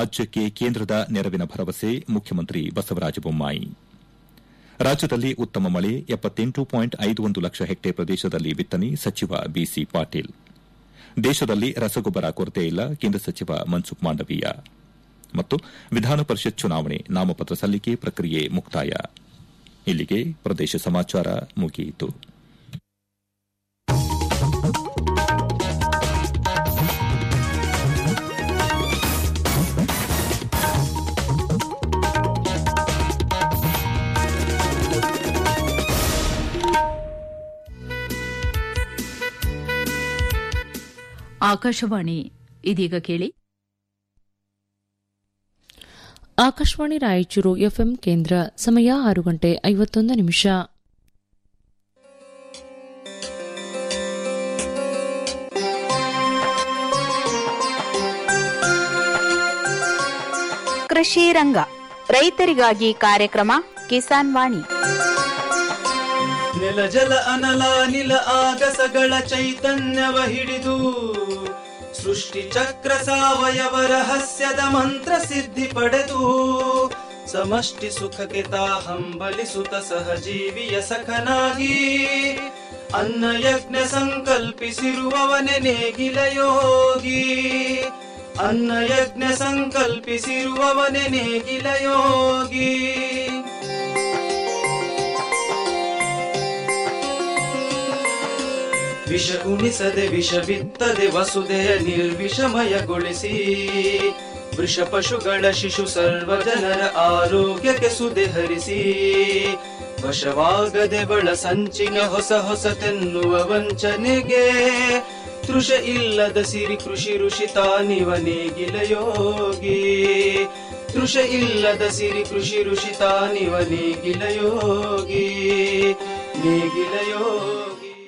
ರಾಜ್ಯಕ್ಕೆ ಕೇಂದ್ರದ ನೆರವಿನ ಭರವಸೆ ಮುಖ್ಯಮಂತ್ರಿ ಬಸವರಾಜ ಬೊಮ್ಮಾಯಿ ರಾಜ್ಯದಲ್ಲಿ ಉತ್ತಮ ಮಳೆ ಒಂದು ಲಕ್ಷ ಹೆಕ್ಟೇರ್ ಪ್ರದೇಶದಲ್ಲಿ ಬಿತ್ತನೆ ಸಚಿವ ಬಿಸಿ ಪಾಟೀಲ್ ದೇಶದಲ್ಲಿ ರಸಗೊಬ್ಬರ ಕೊರತೆ ಇಲ್ಲ ಕೇಂದ್ರ ಸಚಿವ ಮನ್ಸುಖ್ ಮಾಂಡವೀಯ ಮತ್ತು ವಿಧಾನ ಪರಿಷತ್ ಚುನಾವಣೆ ನಾಮಪತ್ರ ಸಲ್ಲಿಕೆ ಪ್ರಕ್ರಿಯೆ ಮುಕ್ತಾಯ ಇಲ್ಲಿಗೆ ಪ್ರದೇಶ ಸಮಾಚಾರ ಮುಗಿಯಿತು ಆಕಾಶವಾಣಿ ಇದೀಗ ಕೇಳಿ ಆಕಾಶವಾಣಿ ರಾಯಚೂರು ಎಫ್ಎಂ ಕೇಂದ್ರ ಸಮಯ ಆರು ಗಂಟೆ ಐವತ್ತೊಂದು ನಿಮಿಷ ಕೃಷಿ ರಂಗ ರೈತರಿಗಾಗಿ ಕಾರ್ಯಕ್ರಮ ಕಿಸಾನ್ ವಾಣಿ ನೆಲ ಜಲ ಅನಲ ನಿಲ ಆಗಸಗಳ ಚೈತನ್ಯವ ಹಿಡಿದು ಸೃಷ್ಟಿ ಚಕ್ರ ಸಾವಯವ ರಹಸ್ಯದ ಮಂತ್ರ ಸಿದ್ಧಿ ಪಡೆದು ಸಮಷ್ಟಿ ಸುಖಕ್ಕೆ ತಾ ಹಂಬಲಿಸುತ್ತ ಸಹಜೀವಿಯ ಸಖನಾಗಿ ಅನ್ನ ಯಜ್ಞ ಸಂಕಲ್ಪಿಸಿರುವವನೆ ನೇಗಿಲ ಯೋಗಿ ಅನ್ನ ಯಜ್ಞ ಸಂಕಲ್ಪಿಸಿರುವವನೆ ನೇಗಿಲ ಯೋಗಿ ವಿಷ ಉಣಿಸದೆ ವಿಷ ಬಿತ್ತದೆ ವಸುದೆಯ ನಿರ್ವಿಷಮಯಗೊಳಿಸಿ ವೃಷ ಪಶುಗಳ ಶಿಶು ಸರ್ವ ಜನರ ಆರೋಗ್ಯಕ್ಕೆ ಸುದೆ ಹರಿಸಿ ವಶವಾಗದೆ ಬಳ ಸಂಚಿನ ಹೊಸ ಹೊಸತೆನ್ನುವ ವಂಚನೆಗೆ ತೃಷ ಇಲ್ಲದ ಸಿರಿ ಕೃಷಿ ಋಷಿ ತಾನಿವ ನೇಗಿಲ ಯೋಗಿ ತೃಷ ಇಲ್ಲದ ಸಿರಿ ಕೃಷಿ ಋಷಿ ತಾನಿವ ನೇಗಿಲ ಯೋಗಿ ನೇಗಿಲ ಯೋಗಿ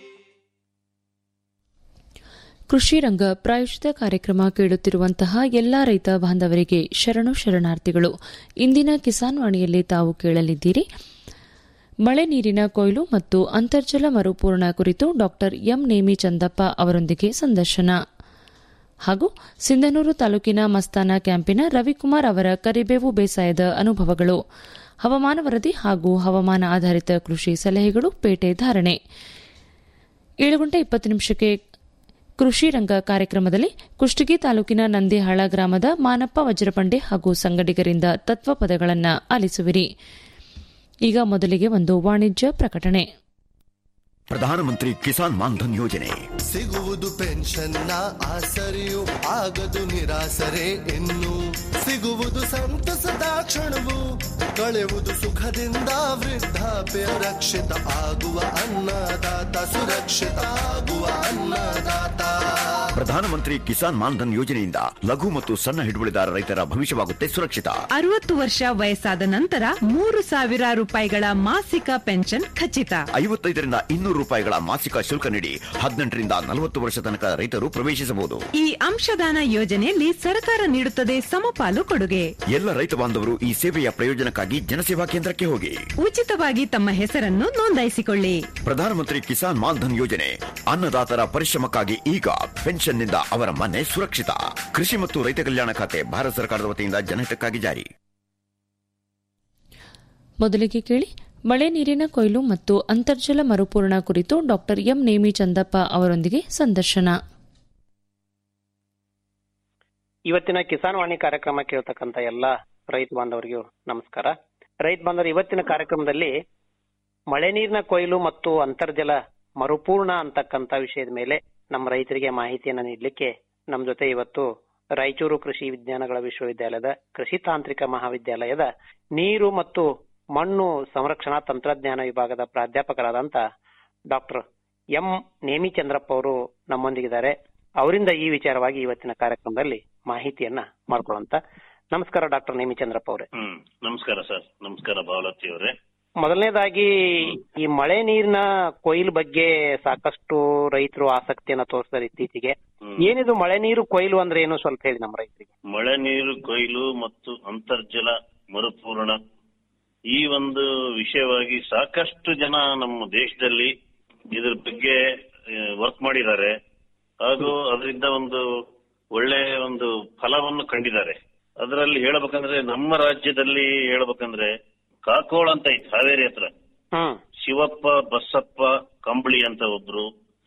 ಕೃಷಿ ರಂಗ ಪ್ರಾಯೋಜಿತ ಕಾರ್ಯಕ್ರಮ ಕೇಳುತ್ತಿರುವಂತಹ ಎಲ್ಲಾ ರೈತ ಬಾಂಧವರಿಗೆ ಶರಣು ಶರಣಾರ್ಥಿಗಳು ಇಂದಿನ ಕಿಸಾನ್ ವಾಣಿಯಲ್ಲಿ ತಾವು ಕೇಳಲಿದ್ದೀರಿ ಮಳೆ ನೀರಿನ ಕೊಯ್ಲು ಮತ್ತು ಅಂತರ್ಜಲ ಮರುಪೂರಣ ಕುರಿತು ಡಾ ಎಂ ನೇಮಿ ಚಂದಪ್ಪ ಅವರೊಂದಿಗೆ ಸಂದರ್ಶನ ಹಾಗೂ ಸಿಂಧನೂರು ತಾಲೂಕಿನ ಮಸ್ತಾನ ಕ್ಯಾಂಪಿನ ರವಿಕುಮಾರ್ ಅವರ ಕರಿಬೇವು ಬೇಸಾಯದ ಅನುಭವಗಳು ಹವಾಮಾನ ವರದಿ ಹಾಗೂ ಹವಾಮಾನ ಆಧಾರಿತ ಕೃಷಿ ಸಲಹೆಗಳು ಪೇಟೆ ಧಾರಣೆ ಏಳು ಗಂಟೆ ಇಪ್ಪತ್ತು ನಿಮಿಷಕ್ಕೆ ಕೃಷಿ ರಂಗ ಕಾರ್ಯಕ್ರಮದಲ್ಲಿ ಕುಷ್ಟಗಿ ತಾಲೂಕಿನ ನಂದಿಹಾಳ ಗ್ರಾಮದ ಮಾನಪ್ಪ ವಜ್ರಪಂಡೆ ಹಾಗೂ ಸಂಗಡಿಗರಿಂದ ತತ್ವಪದಗಳನ್ನು ಆಲಿಸುವಿರಿ ಈಗ ಮೊದಲಿಗೆ ಒಂದು ವಾಣಿಜ್ಯ ಪ್ರಕಟಣೆ ಪ್ರಧಾನಮಂತ್ರಿ ಕಿಸಾನ್ ಮಾನ್ಧನ್ ಯೋಜನೆ ಸಿಗುವುದು ಪೆನ್ಷನ್ನ ಆಸರೆಯು ಆಗದು ನಿರಾಸರೆ ಇನ್ನು ಸಿಗುವುದು ಸಂತಸದ ಕ್ಷಣವು ಕಳೆಯುವುದು ಸುಖದಿಂದ ವೃದ್ಧಾಪ್ಯ ರಕ್ಷಿತ ಆಗುವ ಅನ್ನದಾತ ಸುರಕ್ಷಿತ ಆಗುವ ಅನ್ನದಾತ ಪ್ರಧಾನಮಂತ್ರಿ ಕಿಸಾನ್ ಮಾನ್ಧನ್ ಯೋಜನೆಯಿಂದ ಲಘು ಮತ್ತು ಸಣ್ಣ ಹಿಡುವಳಿದಾರ ರೈತರ ಭವಿಷ್ಯವಾಗುತ್ತೆ ಸುರಕ್ಷಿತ ಅರವತ್ತು ವರ್ಷ ವಯಸ್ಸಾದ ನಂತರ ಮೂರು ಸಾವಿರ ರೂಪಾಯಿಗಳ ಮಾಸಿಕ ಪೆನ್ಷನ್ ಖಚಿತ ಐವತ್ತೈದರಿಂದ ಇನ್ನೂರು ರೂಪಾಯಿಗಳ ಮಾಸಿಕ ಶುಲ್ಕ ನೀಡಿ ಹದಿನೆಂಟರಿಂದ ನಲವತ್ತು ವರ್ಷ ತನಕ ರೈತರು ಪ್ರವೇಶಿಸಬಹುದು ಈ ಅಂಶದಾನ ಯೋಜನೆಯಲ್ಲಿ ಸರ್ಕಾರ ನೀಡುತ್ತದೆ ಸಮಪಾಲು ಕೊಡುಗೆ ಎಲ್ಲ ರೈತ ಬಾಂಧವರು ಈ ಸೇವೆಯ ಪ್ರಯೋಜನಕ್ಕಾಗಿ ಜನಸೇವಾ ಕೇಂದ್ರಕ್ಕೆ ಹೋಗಿ ಉಚಿತವಾಗಿ ತಮ್ಮ ಹೆಸರನ್ನು ನೋಂದಾಯಿಸಿಕೊಳ್ಳಿ ಪ್ರಧಾನಮಂತ್ರಿ ಕಿಸಾನ್ ಮಾನ್ಧನ್ ಯೋಜನೆ ಅನ್ನದಾತರ ಪರಿಶ್ರಮಕ್ಕಾಗಿ ಈಗ ಪೆನ್ಷನ್ನಿಂದ ಅವರ ಮನೆ ಸುರಕ್ಷಿತ ಕೃಷಿ ಮತ್ತು ರೈತ ಕಲ್ಯಾಣ ಖಾತೆ ಭಾರತ ಸರ್ಕಾರದ ವತಿಯಿಂದ ಜನಹಿತಕ್ಕಾಗಿ ಜಾರಿ ಮೊದಲಿಗೆ ಕೇಳಿ ಮಳೆ ನೀರಿನ ಕೊಯ್ಲು ಮತ್ತು ಅಂತರ್ಜಲ ಮರುಪೂರಣ ಕುರಿತು ಡಾ ಎಂ ನೇಮಿ ಚಂದಪ್ಪ ಅವರೊಂದಿಗೆ ಸಂದರ್ಶನ ಇವತ್ತಿನ ಕಿಸಾನ್ ವಾಣಿ ಕಾರ್ಯಕ್ರಮ ಕೇಳ್ತಕ್ಕಂತ ಎಲ್ಲ ರೈತ ಬಾಂಧವರಿಗೂ ನಮಸ್ಕಾರ ರೈತ ಬಾಂಧವರು ಇವತ್ತಿನ ಕಾರ್ಯಕ್ರಮದಲ್ಲಿ ಮಳೆ ನೀರಿನ ಕೊಯ್ಲು ಮತ್ತು ಅಂತರ್ಜಲ ಮರುಪೂರ್ಣ ಅಂತಕ್ಕಂತ ವಿಷಯದ ಮೇಲೆ ನಮ್ಮ ರೈತರಿಗೆ ಮಾಹಿತಿಯನ್ನ ನೀಡಲಿಕ್ಕೆ ನಮ್ಮ ಜೊತೆ ಇವತ್ತು ರಾಯಚೂರು ಕೃಷಿ ವಿಜ್ಞಾನಗಳ ವಿಶ್ವವಿದ್ಯಾಲಯದ ಕೃಷಿ ತಾಂತ್ರಿಕ ಮಹಾವಿದ್ಯಾಲಯದ ನೀರು ಮತ್ತು ಮಣ್ಣು ಸಂರಕ್ಷಣಾ ತಂತ್ರಜ್ಞಾನ ವಿಭಾಗದ ಪ್ರಾಧ್ಯಾಪಕರಾದಂತ ಡಾಕ್ಟರ್ ಎಂ ನೇಮಿಚಂದ್ರಪ್ಪ ಅವರು ನಮ್ಮೊಂದಿಗಿದ್ದಾರೆ ಅವರಿಂದ ಈ ವಿಚಾರವಾಗಿ ಇವತ್ತಿನ ಕಾರ್ಯಕ್ರಮದಲ್ಲಿ ಮಾಹಿತಿಯನ್ನ ಮಾಡ್ಕೊಳ್ಳೋಂತ ನಮಸ್ಕಾರ ಡಾಕ್ಟರ್ ನೇಮಿಚಂದ್ರಪ್ಪ ಅವರೇ ಹ್ಮ್ ನಮಸ್ಕಾರ ಸರ್ ನಮಸ್ಕಾರ ಭಾವಲತ್ತಿ ಅವರೇ ಮೊದಲನೇದಾಗಿ ಈ ಮಳೆ ನೀರಿನ ಕೊಯ್ಲು ಬಗ್ಗೆ ಸಾಕಷ್ಟು ರೈತರು ಆಸಕ್ತಿಯನ್ನ ತೋರಿಸ್ತಾರೆ ಇತ್ತೀಚೆಗೆ ಏನಿದು ಮಳೆ ನೀರು ಕೊಯ್ಲು ಅಂದ್ರೆ ಏನು ಸ್ವಲ್ಪ ಹೇಳಿ ನಮ್ಮ ರೈತರಿಗೆ ಮಳೆ ನೀರು ಕೊಯ್ಲು ಮತ್ತು ಅಂತರ್ಜಲ ಮರುಪೂರಣ ಈ ಒಂದು ವಿಷಯವಾಗಿ ಸಾಕಷ್ಟು ಜನ ನಮ್ಮ ದೇಶದಲ್ಲಿ ಇದ್ರ ಬಗ್ಗೆ ವರ್ಕ್ ಮಾಡಿದ್ದಾರೆ ಹಾಗೂ ಅದರಿಂದ ಒಂದು ಒಳ್ಳೆ ಒಂದು ಫಲವನ್ನು ಕಂಡಿದ್ದಾರೆ ಅದರಲ್ಲಿ ಹೇಳ್ಬೇಕಂದ್ರೆ ನಮ್ಮ ರಾಜ್ಯದಲ್ಲಿ ಹೇಳ್ಬೇಕಂದ್ರೆ ಕಾಕೋಳ ಅಂತ ಐತಿ ಹಾವೇರಿ ಹತ್ರ ಹ್ಮ್ ಶಿವಪ್ಪ ಬಸಪ್ಪ ಕಂಬಳಿ ಅಂತ ಒಬ್ರು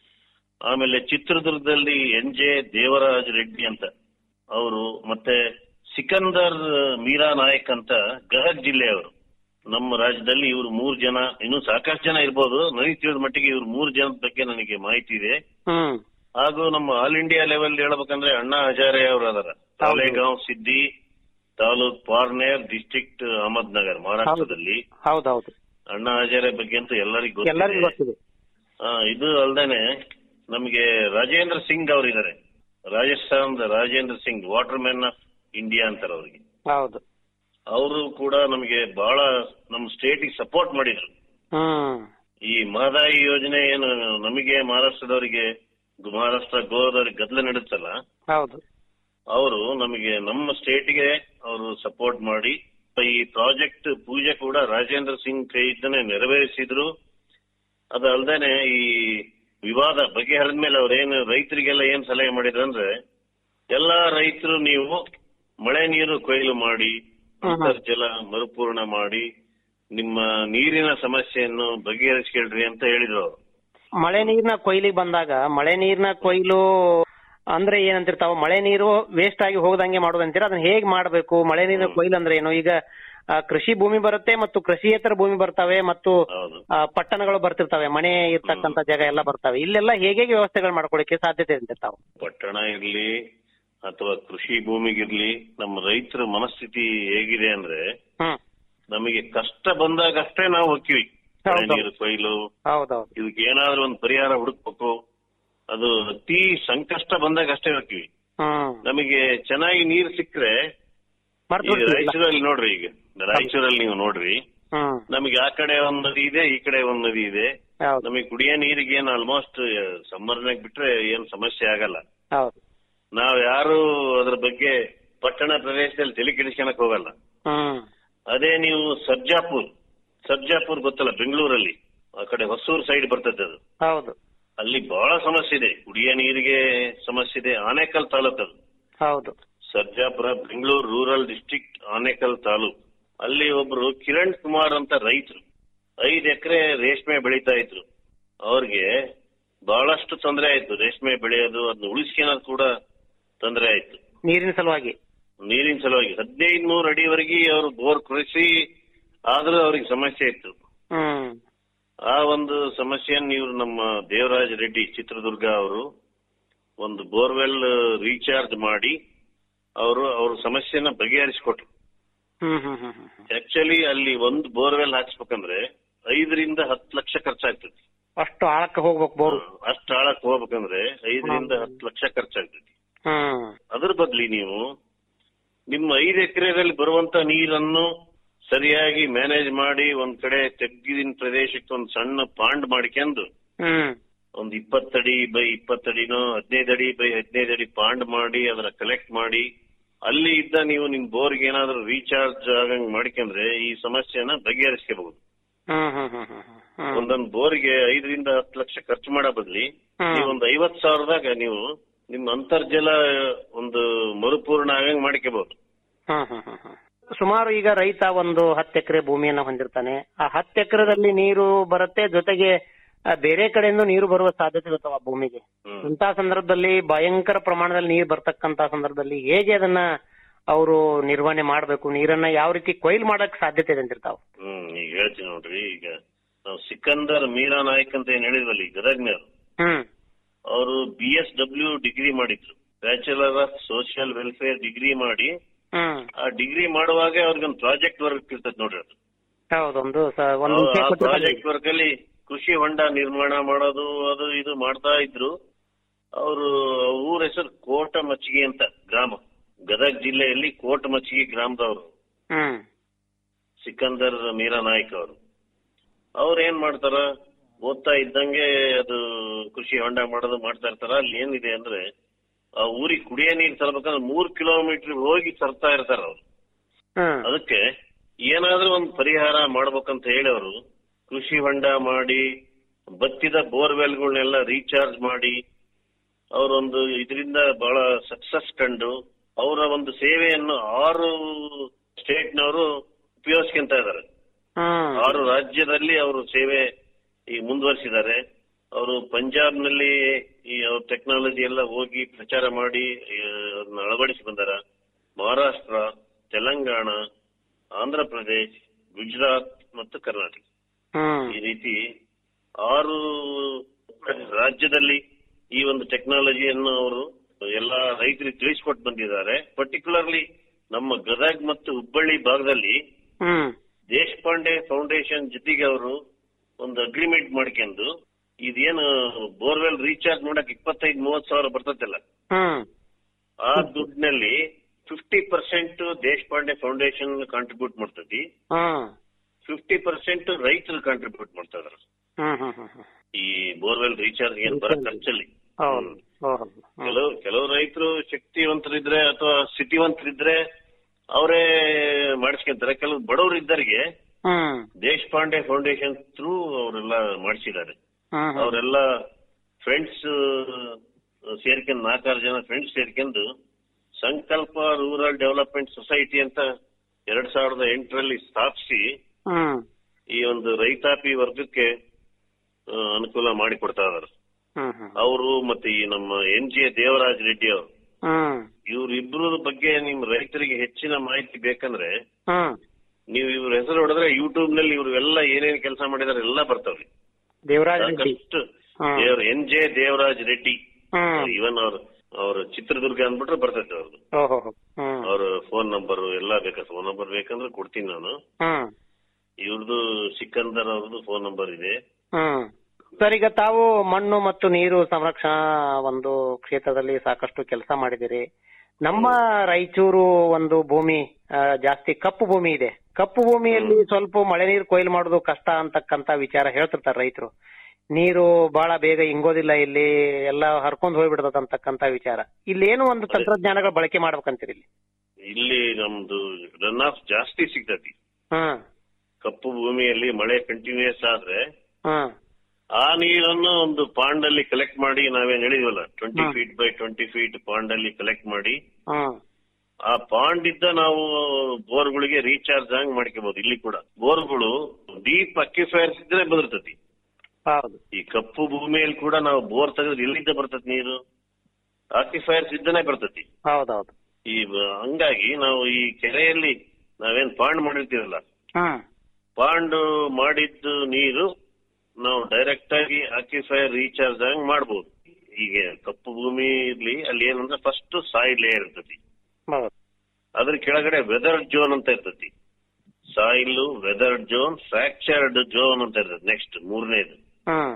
ಆಮೇಲೆ ಚಿತ್ರದುರ್ಗದಲ್ಲಿ ಎನ್ ಜೆ ದೇವರಾಜ್ ರೆಡ್ಡಿ ಅಂತ ಅವರು ಮತ್ತೆ ಸಿಕಂದರ್ ಮೀರಾ ನಾಯಕ್ ಅಂತ ಗದಗ್ ಜಿಲ್ಲೆಯವರು ನಮ್ಮ ರಾಜ್ಯದಲ್ಲಿ ಇವರು ಮೂರು ಜನ ಇನ್ನು ಸಾಕಷ್ಟು ಜನ ಇರ್ಬೋದು ನನಗೆ ತಿಳಿದ ಮಟ್ಟಿಗೆ ಇವ್ರು ಮೂರು ಜನದ ಬಗ್ಗೆ ನನಗೆ ಮಾಹಿತಿ ಇದೆ ಹ್ಮ್ ಹಾಗೂ ನಮ್ಮ ಆಲ್ ಇಂಡಿಯಾ ಲೆವೆಲ್ ಹೇಳ್ಬೇಕಂದ್ರೆ ಅಣ್ಣಾ ಹಜಾರೆ ಅವರು ಅದರ ತಾಲೇಗಾಂವ್ ಸಿದ್ದಿ ತಾಲೂಕ್ ಪಾರ್ನೇರ್ ಡಿಸ್ಟ್ರಿಕ್ಟ್ ಅಹಮದ್ ನಗರ್ ಮಹಾರಾಷ್ಟ್ರದಲ್ಲಿ ಹೌದೌದು ಅಣ್ಣಾ ಹಜಾರೆ ಬಗ್ಗೆ ಅಂತೂ ಎಲ್ಲರಿಗೂ ಎಲ್ಲರಿಗೂ ಗೊತ್ತಿದೆ ಗೊತ್ತಿದೆ ಆ, ಇದು ಅಲ್ದೇನೆ ನಮಗೆ ರಾಜೇಂದ್ರ ಸಿಂಗ್ ಅವರಿದ್ದಾರೆ ರಾಜಸ್ಥಾನದ Rajendra Singh water man of India ಅಂತಾರೆ ಅವ್ರಿಗೆ ಹೌದು ಅವರು ಕೂಡ ನಮಗೆ ಬಹಳ ನಮ್ಮ ಸ್ಟೇಟಿಗೆ ಸಪೋರ್ಟ್ ಮಾಡಿದ್ರು ಹ್ಮ್ ಈ ಮಹದಾಯಿ ಯೋಜನೆ ಏನು ನಮಗೆ ಮಹಾರಾಷ್ಟ್ರದವರಿಗೆ ಮಹಾರಾಷ್ಟ್ರ ಗೋವಾದವರಿಗೆ ಗದ್ದಲ ನಡೆಯುತ್ತಲ್ಲ ಹೌದು ಅವರು ನಮಗೆ ನಮ್ಮ ಸ್ಟೇಟ್ಗೆ ಅವರು ಸಪೋರ್ಟ್ ಮಾಡಿ ಈ ಪ್ರಾಜೆಕ್ಟ್ ಪೂಜೆ ಕೂಡ ರಾಜೇಂದ್ರ ಸಿಂಗ್ ಕೈಯಿಂದನೇ ನೆರವೇರಿಸಿದ್ರು ಅದಲ್ದೇನೆ ಈ ವಿವಾದ ಬಗೆಹರಿದ ಮೇಲೆ ಅವ್ರೇನು ರೈತರಿಗೆಲ್ಲ ಏನ್ ಸಲಹೆ ಮಾಡಿದ್ರು ಅಂದ್ರೆ ಎಲ್ಲಾ ರೈತರು ನೀವು ಮಳೆ ನೀರು ಕೊಯ್ಲು ಮಾಡಿ ಅಂತರ್ಜಲ ಮರುಪೂರ್ಣ ಮಾಡಿ ನಿಮ್ಮ ನೀರಿನ ಸಮಸ್ಯೆಯನ್ನು ಬಗೆಹರಿಸ್ಕೊಳ್ರಿ ಅಂತ ಹೇಳಿದ್ರು ಅವರು ಮಳೆ ನೀರಿನ ಕೊಯ್ಲಿಗೆ ಬಂದಾಗ ಮಳೆ ನೀರಿನ ಕೊಯ್ಲು ಅಂದ್ರೆ ಏನಂತಿರ್ತಾವ ಮಳೆ ನೀರು ವೇಸ್ಟ್ ಆಗಿ ಹೋಗದಂಗೆ ಮಾಡೋದಂತೀರ ಅದನ್ನ ಹೇಗ್ ಮಾಡ್ಬೇಕು ಮಳೆ ನೀರಿನ ಕೊಯ್ಲು ಅಂದ್ರೆ ಏನು ಈಗ ಆ, ಕೃಷಿ ಭೂಮಿ ಬರುತ್ತೆ ಮತ್ತು ಕೃಷಿಯೇತರ ಭೂಮಿ ಬರ್ತವೆ ಮತ್ತು ಹೌದು ಆ, ಪಟ್ಟಣಗಳು ಬರ್ತಿರ್ತವೆ ಮನೆ ಇರ್ತಕ್ಕಂತ ಜಾಗ ಎಲ್ಲ ಬರ್ತವೆ ಇಲ್ಲೆಲ್ಲ ಹೇಗೆ ವ್ಯವಸ್ಥೆಗಳು ಮಾಡ್ಕೊಳಕ್ಕೆ ಸಾಧ್ಯತೆ ಇರ್ತಿರ್ತಾವ ಪಟ್ಟಣ ಇರ್ಲಿ ಅಥವಾ ಕೃಷಿ ಭೂಮಿಗಿರ್ಲಿ ನಮ್ಮ ರೈತರ ಮನಸ್ಥಿತಿ ಹೇಗಿದೆ ಅಂದ್ರೆ ಹ್ಮ್ ನಮಗೆ ಕಷ್ಟ ಬಂದಾಗಷ್ಟೇ ನಾವು ಹೋಗ್ತೀವಿ ಮಳೆ ಹೌದು. ನೀರು ಕೊಯ್ಲು ಹೌದೌದು ಇದಕ್ಕೆ ಏನಾದ್ರೂ ಒಂದು ಪರಿಹಾರ ಹುಡುಕ್ಬೇಕು ಅದು ಅತಿ ಸಂಕಷ್ಟ ಬಂದಾಗ ಅಷ್ಟೇ ಹೋಗ್ತೀವಿ ಹ್ಮ್ ನಮಗೆ ಚೆನ್ನಾಗಿ ನೀರು ಸಿಕ್ಕರೆ ಮರ್ತ್ ಈಗ ಬಿಡ್ತೀವಿ ಎಲ್ಲ. ರಾಯಚೂರಲ್ಲಿ ನೋಡ್ರಿ ಈಗ ರಾಯಚೂರಲ್ಲಿ ನೀವು ನೋಡ್ರಿ ಹ್ಮ್ ನಮಗೆ ಆ ಕಡೆ ಒಂದ್ ನದಿ ಇದೆ ಈ ಕಡೆ ಒಂದ್ ನದಿ ಇದೆ ಹೌದು ನಮಗೆ ಕುಡಿಯೋ ನೀರಿಗೆ ಏನ್ ಆಲ್ಮೋಸ್ಟ್ ಸಮ್ಮರ್ನಾಗ ಬಿಟ್ರೆ ಏನ್ ಸಮಸ್ಯೆ ಆಗಲ್ಲ ಹೌದು ನಾವ್ ಯಾರು ಅದ್ರ ಬಗ್ಗೆ ಪಟ್ಟಣ ಪ್ರದೇಶದಲ್ಲಿ ತಲೆ ಕೆಡಿಸ್ಕೊಳಕ್ ಹೋಗಲ್ಲ ಹ್ಮ್ ಅದೇ ನೀವು ಸರ್ಜಾಪುರ್ ಸರ್ಜಾಪುರ್ ಗೊತ್ತಲ್ಲ ಬೆಂಗಳೂರಲ್ಲಿ ಆ ಕಡೆ ಹೊಸೂರು ಸೈಡ್ ಬರ್ತದೆ ಅದು ಹೌದು ಅಲ್ಲಿ ಬಹಳ ಸಮಸ್ಯೆ ಇದೆ ಕುಡಿಯೋ ನೀರಿಗೆ ಸಮಸ್ಯೆ ಇದೆ ಆನೇಕಲ್ ತಾಲೂಕು ಅದು ಹೌದು ಸರ್ಜಾಪುರ ಬೆಂಗಳೂರು ರೂರಲ್ ಡಿಸ್ಟ್ರಿಕ್ಟ್ ಆನೇಕಲ್ ತಾಲೂಕು ಅಲ್ಲಿ ಒಬ್ರು ಕಿರಣ್ ಕುಮಾರ್ ಅಂತ ರೈತರು ಐದ್ ಎಕರೆ ರೇಷ್ಮೆ ಬೆಳೀತಾ ಇದ್ರು ಅವ್ರಿಗೆ ಬಹಳಷ್ಟು ತೊಂದರೆ ಆಯ್ತು ರೇಷ್ಮೆ ಬೆಳೆಯೋದು ಅದನ್ನ ಉಳಿಸ್ಕೊಳೋದು ಕೂಡ ತೊಂದರೆ ಆಯ್ತು ನೀರಿನ ಸಲುವಾಗಿ ನೀರಿನ ಸಲುವಾಗಿ ಹದಿನೈದು ನೂರು ಅಡಿವರೆಗೆ ಅವರು ಬೋರ್ ಕೃಷಿ ಆದ್ರೂ ಅವ್ರಿಗೆ ಸಮಸ್ಯೆ ಇತ್ತು ಹ್ಮ್ ಆ ಒಂದು ಸಮಸ್ಯೆಯನ್ನು ಇವರು ನಮ್ಮ ದೇವರಾಜ್ ರೆಡ್ಡಿ ಚಿತ್ರದುರ್ಗ ಅವರು ಒಂದು ಬೋರ್ವೆಲ್ ರೀಚಾರ್ಜ್ ಮಾಡಿ ಅವರು ಅವ್ರ ಸಮಸ್ಯೆನ ಬಗೆಹರಿಸಿಕೊಟ್ರು ಹ್ಮ್ ಹ್ಮ್ ಹ್ಮ್ ಹ್ಮ್ ಆಕ್ಚುಲಿ ಅಲ್ಲಿ ಒಂದು ಬೋರ್ವೆಲ್ ಹಾಕ್ಸ್ಬೇಕಂದ್ರೆ ಐದರಿಂದ ಹತ್ತು ಲಕ್ಷ ಖರ್ಚಾಗ್ತದೆ ಅಷ್ಟು ಆಳಕ್ಕೆ ಹೋಗ್ಬೇಕು ಬೋರು ಅಷ್ಟು ಆಳಕ್ ಹೋಗ್ಬೇಕಂದ್ರೆ ಐದರಿಂದ ಹತ್ತು ಲಕ್ಷ ಖರ್ಚಾಗ್ತದೆ ಹ್ಮ್ ಅದ್ರ ಬದ್ಲಿ ನೀವು ನಿಮ್ಮ ಐದು ಎಕರೆದಲ್ಲಿ ಬರುವಂತ ನೀರನ್ನು ಸರಿಯಾಗಿ ಮ್ಯಾನೇಜ್ ಮಾಡಿ ಒಂದ್ ಕಡೆ ತೆಗ್ಗಿನ ಪ್ರದೇಶಕ್ಕೆ ಒಂದ್ ಸಣ್ಣ ಪಾಂಡ್ ಮಾಡ್ಕೊಂಡು ಹ್ಮ್ ಒಂದ್ ಇಪ್ಪತ್ತಡಿ ಬೈ ಇಪ್ಪತ್ತಡಿನೋ ಹದಿನೈದು ಅಡಿ ಬೈ ಹದಿನೈದು ಅಡಿ ಪಾಂಡ್ ಮಾಡಿ ಅದರ ಕಲೆಕ್ಟ್ ಮಾಡಿ ಅಲ್ಲಿ ಇದ್ದ ನೀವು ನಿಮ್ ಬೋರ್ಗೆ ಏನಾದ್ರೂ ರೀಚಾರ್ಜ್ ಆಗಂಗ್ ಮಾಡ್ಕೊಂಡ್ರೆ ಈ ಸಮಸ್ಯೆನ ಬಗೆಹರಿಸ್ಕೋಬಹುದು ಹ್ಮ್ ಹ್ಮ್ ಹ್ಮ್ ಹ್ಮ್ ಹ್ಮ್ ಒಂದೊಂದ್ ಬೋರ್ಗೆ ಐದರಿಂದ ಹತ್ತು ಲಕ್ಷ ಖರ್ಚು ಮಾಡೋ ಬದ್ಲಿ ಹ್ಮ್. ನೀವು ಒಂದ್ ಐವತ್ ಸಾವಿರದಾಗ ನೀವು ನಿಮ್ ಅಂತರ್ಜಲ ಒಂದು ಮರುಪೂರ್ಣ ಆಗಂಗ್ ಮಾಡ್ಕೋಬಹುದು ಹ್ಮ್ ಹ್ಮ್ ಹ್ಮ್ ಹ್ಮ್. ಸುಮಾರು ಈಗ ರೈತ ಒಂದು ಹತ್ತು ಎಕರೆ ಭೂಮಿಯನ್ನ ಹೊಂದಿರ್ತಾನೆ ಆ ಹತ್ತು ಎಕರೆದಲ್ಲಿ ನೀರು ಬರುತ್ತೆ ಜೊತೆಗೆ ಆ, ಬೇರೆ ಕಡೆಯಿಂದ ನೀರು ಬರುವ ಸಾಧ್ಯತೆ ಇರ್ತಾವ ಆ ಭೂಮಿಗೆ ಹ್ಮ್. ಇಂಥ ಸಂದರ್ಭದಲ್ಲಿ ಭಯಂಕರ ಪ್ರಮಾಣದಲ್ಲಿ ನೀರು ಬರ್ತಕ್ಕಂತ ಸಂದರ್ಭದಲ್ಲಿ ಹೇಗೆ ಅದನ್ನ ಅವರು ನಿರ್ವಹಣೆ ಮಾಡ್ಬೇಕು ನೀರನ್ನ ಯಾವ ರೀತಿ ಕೊಯ್ಲು ಮಾಡಕ್ ಸಾಧ್ಯತೆ ಇದೆ ಅಂತಿರ್ತಾವ ಹ್ಮ್ ಈಗ ಹೇಳ್ತೀನಿ ನೋಡ್ರಿ ಈಗ ನಾವು ಸಿಕಂದರ್ ಮೀರಾ ನಾಯ್ಕ್ ಅಂತ ಏನ್ ಹೇಳಿದ್ವಲ್ಲ ಈ ಗದಗ್ನವ್ರು ಹ್ಮ್ ಅವರು ಬಿ ಎಸ್ ಡಬ್ಲ್ಯೂ ಡಿಗ್ರಿ ಮಾಡಿದ್ರು bachelor of social welfare degree ಮಾಡಿ ಹ್ಮ್ ಆ ಡಿಗ್ರಿ ಮಾಡುವಾಗ ಅವ್ರಿಗೊಂದು ಪ್ರಾಜೆಕ್ಟ್ ವರ್ಕ್ ಇರ್ತದೆ ನೋಡ್ರಿ ಅದು ಹೌದೊಂದು ಸ- ಒಂದು ವಿಷಯ ಆ ಕೊಟ್ಟಿರ್ತಾರೆ. ಪ್ರಾಜೆಕ್ಟ್ ವರ್ಕ್ ಅಲ್ಲಿ ಕೃಷಿ ಹೊಂಡ ನಿರ್ಮಾಣ ಮಾಡೋದು ಅದು ಇದು ಮಾಡ್ತಾ ಇದ್ರು ಅವರು ಊರ ಹೆಸರು ಕೋಟ ಮಚ್ಚಿಗೆ ಅಂತ ಗ್ರಾಮ ಗದಗ ಜಿಲ್ಲೆಯಲ್ಲಿ ಕೋಟ ಮಚ್ಚಿಗೆ ಗ್ರಾಮದವರು ಹ್ಮ್ ಸಿಕಂದರ್ ಮೀರಾ ನಾಯ್ಕ್ ಅವರು ಅವ್ರು ಏನ್ ಮಾಡ್ತಾರ ಓದ್ತಾ ಇದ್ದಂಗೆ ಅದು ಕೃಷಿ ಹೊಂಡ ಮಾಡೋದು ಮಾಡ್ತಾ ಇರ್ತಾರ ಅಲ್ಲಿ ಏನಿದೆ ಅಂದ್ರೆ ಆ ಊರಿಗೆ ಕುಡಿಯೋ ನೀರು ತರಬೇಕಂದ್ರೆ ಮೂರ್ ಕಿಲೋಮೀಟರ್ ಹೋಗಿ ತರ್ತಾ ಇರ್ತಾರ ಅವ್ರು ಹ್ಮ್ ಅದಕ್ಕೆ ಏನಾದ್ರೂ ಒಂದು ಪರಿಹಾರ ಮಾಡ್ಬೇಕಂತ ಹೇಳಿ ಅವರು ಕೃಷಿ ಹೊಂಡ ಮಾಡಿ ಬತ್ತಿದ ಬೋರ್ವೆಲ್ಗಳನ್ನೆಲ್ಲ ರೀಚಾರ್ಜ್ ಮಾಡಿ ಅವರೊಂದು ಇದರಿಂದ ಬಹಳ ಸಕ್ಸಸ್ ಕಂಡು ಅವರ ಒಂದು ಸೇವೆಯನ್ನು ಆರು ಸ್ಟೇಟ್ನವರು ಉಪಯೋಗಿಸ್ಕೊಂತ ಇದ್ದಾರೆ ಹ್ಮ್ ಆರು ರಾಜ್ಯದಲ್ಲಿ ಅವರು ಸೇವೆ ಈ ಮುಂದುವರಿಸಿದ್ದಾರೆ ಅವರು ಪಂಜಾಬ್ನಲ್ಲಿ ಈ ಅವ್ರ ಟೆಕ್ನಾಲಜಿ ಎಲ್ಲ ಹೋಗಿ ಪ್ರಚಾರ ಮಾಡಿ ಈ, ಅದನ್ನ ಅಳವಡಿಸಿ ಬಂದಾರ ಮಹಾರಾಷ್ಟ್ರ ತೆಲಂಗಾಣ ಆಂಧ್ರ ಪ್ರದೇಶ್ ಗುಜರಾತ್ ಮತ್ತು ಕರ್ನಾಟಕ ಹ್ಮ್ ಈ ರೀತಿ ಆರು ರಾಜ್ಯದಲ್ಲಿ ಈ ಒಂದು ಟೆಕ್ನಾಲಜಿಯನ್ನು ಅವರು ಎಲ್ಲಾ ರೈತರಿಗೆ ತಿಳಿಸ್ಕೊಟ್ಟು ಬಂದಿದ್ದಾರೆ ಪರ್ಟಿಕ್ಯುಲರ್ಲಿ ನಮ್ಮ ಗದಗ್ ಮತ್ತು ಹುಬ್ಬಳ್ಳಿ ಭಾಗದಲ್ಲಿ ಹ್ಮ್ ದೇಶಪಾಂಡೆ ಫೌಂಡೇಶನ್ ಜೊತೆಗೆ ಅವರು ಒಂದು ಅಗ್ರಿಮೆಂಟ್ ಮಾಡ್ಕೊಂಡು ಇದೇನು ಬೋರ್ವೆಲ್ ರೀಚಾರ್ಜ್ ಮಾಡಕ್ ಇಪ್ಪತ್ತೈದು ಮೂವತ್ ಸಾವಿರ ಬರ್ತದಲ್ಲ ಹ್ಮ್ ಆ ದುಡ್ಡಿನಲ್ಲಿ fifty percent Deshpande foundation contribute ಮಾಡ್ತತಿ ಹ್ಮ್ ಫಿಫ್ಟಿ ಪರ್ಸೆಂಟ್ ರೈತರು ಕಾಂಟ್ರಿಬ್ಯೂಟ್ ಮಾಡ್ತಾ ಇದಾರೆ ಹ್ಮ್ ಹ್ಮ್ ಹ್ಮ್ ಹ್ಮ್ ಈ ಬೋರ್ವೆಲ್ ರೀಚಾರ್ಜ್ ಏನ್ ಬರೋ ಖರ್ಚಲ್ಲಿ ಹೌದು ಹೌದು ಹ್ಮ್. ಕೆಲವು ಕೆಲವು ರೈತರು ಶಕ್ತಿವಂತರಿದ್ರೆ ಅಥವಾ ಸ್ಥಿತಿವಂತರಿದ್ರೆ ಅವರೇ ಮಾಡಿಸ್ಕೊಂತಾರೆ ಕೆಲವು ಬಡವರು ಇದ್ದರಿಗೆ ಹ್ಮ್ ದೇಶಪಾಂಡೆ ಫೌಂಡೇಶನ್ ಥ್ರೂ ಅವರೆಲ್ಲ ಮಾಡಿಸಿದ್ದಾರೆ ಹ್ಮ್ ಹ್ಮ್ ಅವರೆಲ್ಲ ಫ್ರೆಂಡ್ಸ್ ಸೇರ್ಕೊಂಡು ನಾಲ್ಕಾರು ಜನ ಫ್ರೆಂಡ್ಸ್ ಸೇರ್ಕೊಂಡು ಸಂಕಲ್ಪ ರೂರಲ್ ಡೆವಲಪ್ಮೆಂಟ್ ಸೊಸೈಟಿ ಅಂತ ಎರಡ್ ಸಾವಿರದ ಎಂಟರಲ್ಲಿ ಸ್ಥಾಪಿಸಿ ಹ್ಮ್ ಈ ಒಂದು ರೈತಾಪಿ ವರ್ಗಕ್ಕೆ ಆ, ಅನುಕೂಲ ಮಾಡಿಕೊಡ್ತಾ ಇದಾರೆ ಹ್ಮ್ ಹ್ಮ್ ಅವರು ಮತ್ತೆ ಈ ನಮ್ಮ ಎನ್ ಜೆ ದೇವರಾಜ್ ರೆಡ್ಡಿ ಅವರು ಹ್ಮ್ ಇವ್ರಿಬ್ರ ಬಗ್ಗೆ ನಿಮ್ ರೈತರಿಗೆ ಹೆಚ್ಚಿನ ಮಾಹಿತಿ ಬೇಕಂದ್ರೆ ಹ್ಮ್ ನೀವು ಇವ್ರ ಹೆಸರು ಹೊಡೆದ್ರೆ ಯೂಟ್ಯೂಬ್ ನಲ್ಲಿ ಇವ್ರು ಎಲ್ಲ ಏನೇನ್ ಕೆಲಸ ಮಾಡಿದಾರೆ ಎಲ್ಲ ಬರ್ತಾವ್ರಿ ದೇವರಾಜ್ ರೆಡ್ಡಿ ಸಾಕಷ್ಟು ಹ್ಮ್. ದೇವ್ರ ಎನ್ ಜೆ ದೇವರಾಜ್ ರೆಡ್ಡಿ ಹ್ಮ್ ಇವನ್ ಅವ್ರ ಅವ್ರ ಚಿತ್ರದುರ್ಗ ಅಂದ್ಬಿಟ್ರೆ ಬರ್ತೈತೆ ಅವ್ರದ್ದು ಓಹೋ ಹ್ಮ್ ಅವ್ರ ಫೋನ್ ನಂಬರ್ ಎಲ್ಲ ಬೇಕಾ ಫೋನ್ ನಂಬರ್ ಬೇಕಂದ್ರೆ ಕೊಡ್ತೀನಿ ನಾನು ಹ್ಮ್ ಇವ್ರದ್ದು ಸಿಕಂದರ್ ಅವ್ರದ್ದು ಫೋನ್ ನಂಬರ್ ಇದೆ ಹ್ಮ್ ಸರ್ ಈಗ ತಾವು ಮಣ್ಣು ಮತ್ತು ನೀರು ಸಂರಕ್ಷಣಾ ಒಂದು ಕ್ಷೇತ್ರದಲ್ಲಿ ಸಾಕಷ್ಟು ಕೆಲಸ ಮಾಡಿದಿರಿ ನಮ್ಮ ರಾಯಚೂರು ಒಂದು ಭೂಮಿ ಆ, ಜಾಸ್ತಿ ಕಪ್ಪು ಭೂಮಿ ಇದೆ ಕಪ್ಪು ಭೂಮಿಯಲ್ಲಿ ಸ್ವಲ್ಪ ಮಳೆ ನೀರು ಕೊಯ್ಲು ಮಾಡೋದು ಕಷ್ಟ ಅಂತಕ್ಕಂತ ವಿಚಾರ ಹೇಳ್ತಿರ್ತಾರೆ ರೈತರು ನೀರು ಬಹಳ ಬೇಗ ಇಂಗೋದಿಲ್ಲ ಇಲ್ಲಿ ಎಲ್ಲ ಹರ್ಕೊಂಡ್ ಹೋಗ್ಬಿಡ್ತದ ಅಂತಕ್ಕಂತ ವಿಚಾರ ಇಲ್ಲಿ ಏನು ಒಂದು ತಂತ್ರಜ್ಞಾನಗಳ ಬಳಕೆ ಮಾಡ್ಬೇಕಂತೀರಿ ಇಲ್ಲಿ ಇಲ್ಲಿ ನಮ್ದು ರನ್ ಆಫ್ ಜಾಸ್ತಿ ಸಿಗ್ತತಿ ಹ್ಮ್ ಕಪ್ಪು ಭೂಮಿಯಲ್ಲಿ ಮಳೆ ಕಂಟಿನ್ಯೂಸ್ ಆದ್ರೆ ಹ್ಮ್ ಆ ನೀರನ್ನು ಒಂದು ಪಾಂಡ್ ಅಲ್ಲಿ ಕಲೆಕ್ಟ್ ಮಾಡಿ ನಾವೇನ್ ಹೇಳಿದ್ವಲ್ಲ twenty hmm. Feet by twenty feet pond ಅಲ್ಲಿ ಕಲೆಕ್ಟ್ ಮಾಡಿ ಹ್ಮ್ ಆ ಪಾಂಡ್ ಇದ್ದ ನಾವು ಬೋರ್ಗಳಿಗೆ ರೀಚಾರ್ಜ್ ಹಂಗ್ ಮಾಡ್ಕೋಬಹುದು ಇಲ್ಲಿ ಕೂಡ ಬೋರ್ಗಳು ಡೀಪ್ ಅಕ್ಯುಫೈರ್ಸ್ ಇದ್ರೆ ಬದಿರ್ತತಿ ಹೌದು ಈ ಕಪ್ಪು ಭೂಮಿಯಲ್ಲಿ ಕೂಡ ನಾವು ಬೋರ್ ತೆಗೆದ್ರೆ ಎಲ್ಲಿಂದ ಬರ್ತತಿ ನೀರು ಅಕ್ಯುಫೈರ್ಸ್ ಇದ್ದನೇ ಬರ್ತತಿ ಹೌದೌದು ಈ ಬ- ಹಂಗಾಗಿ ನಾವು ಈ ಕೆರೆಯಲ್ಲಿ ನಾವೇನ್ ಪಾಂಡ್ ಮಾಡಿರ್ತೀವಲ್ಲ ಹ್ಮ್ ಪಾಂಡ್ ಮಾಡಿದ್ದು ನೀರು ನಾವು ಡೈರೆಕ್ಟ್ ಆಗಿ ಆಕ್ಯುಫೈರ್ ರೀಚಾರ್ಜ್ ಹಂಗ್ ಮಾಡ್ಬೋದು ಈಗ ಕಪ್ಪು ಭೂಮಿ ಇರ್ಲಿ ಅಲ್ಲಿ ಏನಂದ್ರೆ ಫಸ್ಟ್ ಸಾಯಿಲ್ ಲೇಯರ್ ಇರ್ತತಿ ಹೌದು ಅದ್ರ ಕೆಳಗಡೆ ವೆದರ್ ಜೋನ್ ಅಂತ ಇರ್ತತಿ soil weather zone fractured zone ಅಂತ ಇರ್ತದೆ ನೆಕ್ಸ್ಟ್ ಮೂರನೇದು ಹ್ಮ್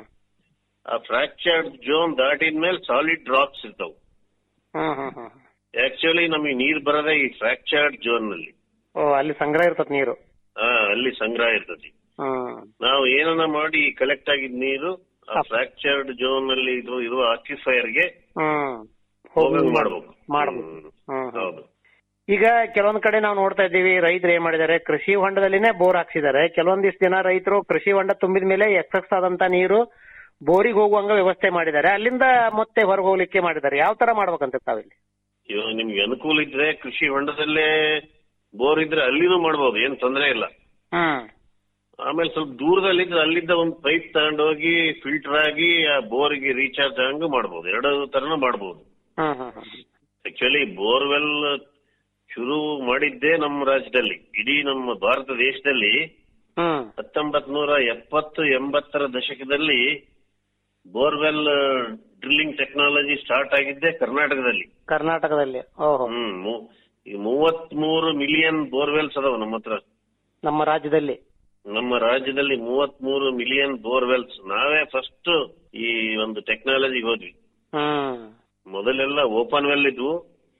ಆ ಫ್ರಾಕ್ಚರ್ಡ್ ಜೋನ್ ದಾಟಿದ್ಮೇಲೆ ಸಾಲಿಡ್ ರಾಕ್ಸ್ ಇರ್ತಾವ ಹ್ಮ್ ಹ್ಮ್ ಹ್ಮ್ ಆಕ್ಚುಲಿ ನಮಗೆ ನೀರ್ ಬರೋದೇ ಈ ಫ್ರಾಕ್ಚರ್ಡ್ ಜೋನ್ ನಲ್ಲಿ ಓ ಅಲ್ಲಿ ಸಂಗ್ರಹ ಇರ್ತದ ನೀರು ಆ ಅಲ್ಲಿ ಸಂಗ್ರಹ ಇರ್ತತಿ ಹ್ಮ್ ನಾವು ಏನನ್ನ ಮಾಡಿ ಕಲೆಕ್ಟ್ ಆಗಿದ್ ನೀರು ಆ ಫ್ರಾಕ್ಚರ್ಡ್ ಜೋನ್ ಅಲ್ಲಿ ಇದು ಇರುವ ಆಕ್ಯುಫೈರ್ ಗೆ ಹ್ಮ್ ಹೋಗಂಗ್ ಮಾಡ್ಬೇಕು ಮಾಡ್ಬೇಕು ಹ್ಮ್. ಹ್ಮ್ ಹ್ಮ್. ಹೌದು ಈಗ ಕೆಲವೊಂದ್ ಕಡೆ ನಾವು ನೋಡ್ತಾ ಇದ್ದೀವಿ ರೈತರು ಏನ್ ಮಾಡಿದ್ದಾರೆ ಕೃಷಿ ಹೊಂಡದಲ್ಲಿನೇ ಬೋರ್ ಹಾಕ್ಸಿದ್ದಾರೆ ಕೆಲವೊಂದಿಷ್ಟು ಜನ ರೈತರು ಕೃಷಿ ಹೊಂಡ ತುಂಬಿದ ಮೇಲೆ ಎಕ್ಸಸ್ ಆದಂತ ನೀರು ಬೋರಿಗೆ ಹೋಗುವಂಗ ವ್ಯವಸ್ಥೆ ಮಾಡಿದ್ದಾರೆ ಅಲ್ಲಿಂದ ಮತ್ತೆ ಹೊರಗೆ ಹೋಗ್ಲಿಕ್ಕೆ ಮಾಡಿದ್ದಾರೆ ಯಾವ ತರ ಮಾಡ್ಬೇಕಂತ ತಾವಿಲ್ಲಿ ಇವಾಗ ನಿಮ್ಗೆ ಅನುಕೂಲ ಇದ್ರೆ ಕೃಷಿ ಹೊಂಡದಲ್ಲೇ ಬೋರ್ ಇದ್ರೆ ಅಲ್ಲಿನೂ ಮಾಡ್ಬೋದು ಏನ್ ತೊಂದರೆ ಇಲ್ಲ ಹ್ಮ್ ಆಮೇಲೆ ಸ್ವಲ್ಪ ದೂರದಲ್ಲಿದ್ರೆ ಅಲ್ಲಿದ್ದ ಒಂದು ಪೈಪ್ ತಗೊಂಡೋಗಿ ಫಿಲ್ಟರ್ ಆಗಿ ಆ ಬೋರ್ಗೆ ರೀಚಾರ್ಜ್ ಹಂಗ ಮಾಡ್ಬೋದು ಎರಡು ತರನು ಮಾಡ್ಬೋದು ಹ್ಮ್ ಹ್ಮ್ ಹ್ಮ್ ಆಕ್ಚುಲಿ ಬೋರ್ವೆಲ್ ಶುರು ಮಾಡಿದ್ದೇ ನಮ್ಮ ರಾಜ್ಯದಲ್ಲಿ ಇಡೀ ನಮ್ಮ ಭಾರತ ದೇಶದಲ್ಲಿ ಹ್ಮ್ ಹತ್ತೊಂಬತ್ ನೂರ ಎಪ್ಪತ್ತು ಎಂಬತ್ತರ ದಶಕದಲ್ಲಿ ಬೋರ್ವೆಲ್ ಡ್ರಿಲ್ಲಿಂಗ್ ಟೆಕ್ನಾಲಜಿ ಸ್ಟಾರ್ಟ್ ಆಗಿದ್ದೇ ಕರ್ನಾಟಕದಲ್ಲಿ ಕರ್ನಾಟಕದಲ್ಲಿ ಓಹೋ ಹ್ಮ್ ಮೂ- ಈ ಮೂವತ್ಮೂರು ಮಿಲಿಯನ್ ಬೋರ್ವೆಲ್ಸ್ ಅದಾವ ನಮ್ಮ ಹತ್ರ ನಮ್ಮ ರಾಜ್ಯದಲ್ಲಿ ನಮ್ಮ ರಾಜ್ಯದಲ್ಲಿ ಮೂವತ್ಮೂರು ಮಿಲಿಯನ್ ಬೋರ್ವೆಲ್ಸ್ ನಾವೇ ಫಸ್ಟ್ ಈ ಒಂದು ಟೆಕ್ನಾಲಜಿ ಹೋದ್ವಿ ಹ್ಮ್ ಮೊದಲೆಲ್ಲ ಓಪನ್ ವೆಲ್ ಇದ್ವು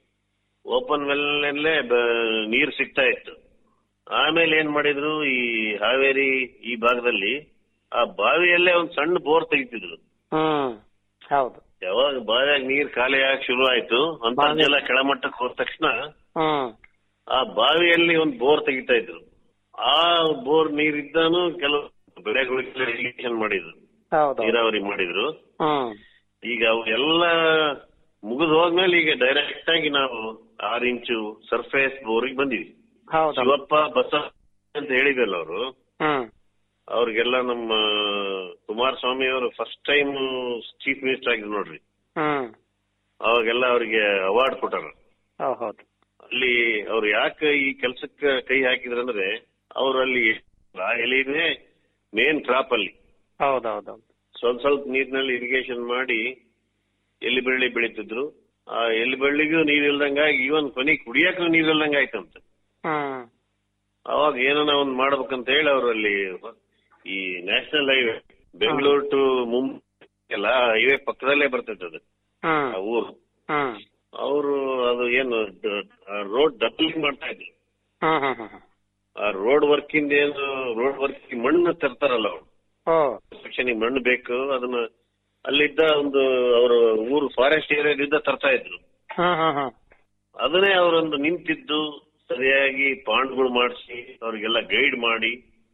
ಓಪನ್ ವೆಲ್ ನಲ್ಲೇ ನೀರು ಸಿಗ್ತಾ ಇತ್ತು ಆಮೇಲೆ ಏನ್ ಮಾಡಿದ್ರು ಈ ಹಾವೇರಿ ಈ ಭಾಗದಲ್ಲಿ ಆ ಬಾವಿಯಲ್ಲೇ ಒಂದ್ ಸಣ್ಣ ಬೋರ್ ತೆಗಿತಿದ್ರು ಹ್ಮ್ ಹೌದು ಯಾವಾಗ ಬಾವಿಯಾಗ ನೀರ್ ಖಾಲಿ ಆಗಿ ಶುರು ಆಯ್ತು ಅಂತರ್ಜಲ ಕೆಳಮಟ್ಟಕ್ಕೆ ಹೋದ ತಕ್ಷಣ ಹ್ಮ್ ಆ ಬಾವಿಯಲ್ಲಿ ಒಂದು ಬೋರ್ ತೆಗಿತಾ ಇದ್ರು ಆ ಬೋರ್ ನೀರಿದ್ದಾನು ಕೆಲವು ಬೆಳೆಗಳಿಗೆ ಇರಿಗೇಷನ್ ಮಾಡಿದ್ರು ಹೌದು ನೀರಾವರಿ ಮಾಡಿದ್ರು ಹ್ಮ್ ಈಗ ಅವು ಎಲ್ಲ ಮುಗಿದು ಹೋದ್ಮೇಲೆ ಈಗ ಡೈರೆಕ್ಟ್ ಆಗಿ ನಾವು ಆರು ಇಂಚು ಸರ್ಫೇಸ್ ಬೋರಿಗೆ ಬಂದಿವಿ ಹೌದು ಶಿವಪ್ಪ ಬಸ ಅಂತ ಹೇಳಿದಲ್ಲ ಅವರು ಹ್ಮ್ ಅವ್ರಿಗೆಲ್ಲ ನಮ್ಮ ಕುಮಾರಸ್ವಾಮಿ ಅವರು ಫಸ್ಟ್ ಟೈಮ್ ಚೀಫ್ ಮಿನಿಸ್ಟರ್ ಆಗಿದ್ರು ನೋಡ್ರಿ ಹ್ಮ್ ಅವಾಗೆಲ್ಲ ಅವ್ರಿಗೆ ಅವಾರ್ಡ್ ಕೊಟ್ಟಾರ ಹೌದ್ ಹೌದು ಅಲ್ಲಿ ಅವ್ರು ಯಾಕೆ ಈ ಕೆಲ್ಸಕ್ಕೆ ಕೈ ಹಾಕಿದ್ರಂದ್ರೆ ಅವ್ರು ಅಲ್ಲಿ ಆ ಎಲೆನೇ ಮೇನ್ ಕ್ರಾಪ್ ಅಲ್ಲಿ ಹೌದೌದು ಸ್ವಲ್ಪ ಸ್ವಲ್ಪ ನೀರಿನಲ್ಲಿ ಇರಿಗೇಷನ್ ಮಾಡಿ ಎಲ್ಲಿ ಬೆಳ್ಳಿ ಬೆಳೀತಿದ್ರು ಆ ಎಲ್ಲಿ ಬೆಳ್ಳಿಗೂ ನೀರ್ ಇಲ್ದಂಗಾಗಿ ಇವನ್ ಕೊನೆಗೆ ಕುಡಿಯಕ್ಕೂ ನೀರ್ ಇಲ್ದಂಗ ಆಯ್ತಂತ ಹ್ಮ್ ಅವಾಗ ಏನನ ಒಂದ್ ಮಾಡ್ಬೇಕಂತ ಹೇಳಿ ಅವ್ರು ಅಲ್ಲಿ ಈ national highway Bengaluru to Mumbai ಎಲ್ಲ ಹೈವೇ ಪಕ್ಕದಲ್ಲೇ ಬರ್ತೈತೆ ಅದು ಹ್ಮ್ ಆ ಊರು ಹ್ಮ್ ಅವರು ಅದು ಏನು ರೋಡ್ ಡಬ್ಲಿಂಗ್ ಮಾಡ್ತಾ ಇದ್ರು ಹ್ಮ್ ಹ್ಮ್ ಹ್ಮ್ ಆ ರೋಡ್ ವರ್ಕಿಂದ ಏನು ರೋಡ್ ವರ್ಕ್ ಮಣ್ಣು ತರ್ತಾರಲ್ಲ ಅವ್ರು ಓ ಸೆಕ್ಷನ್ ಮಣ್ಣು ಬೇಕು ಅದನ್ನ ಅಲ್ಲಿದ್ದ ಒಂದು ಅವರು ಊರು ಫಾರೆಸ್ಟ್ ಏರಿಯಾದಿಂದ ತರ್ತಾ ಇದ್ರು ಹ್ಮ್ ಹ್ಮ್ ಹ್ಮ್ ಅದನ್ನೇ ಅವರೊಂದು ನಿಂತಿದ್ದು ಸರಿಯಾಗಿ ಪಾಂಡ್ಗಳು ಮಾಡಿಸಿ ಅವ್ರಿಗೆಲ್ಲ ಗೈಡ್ ಮಾಡಿ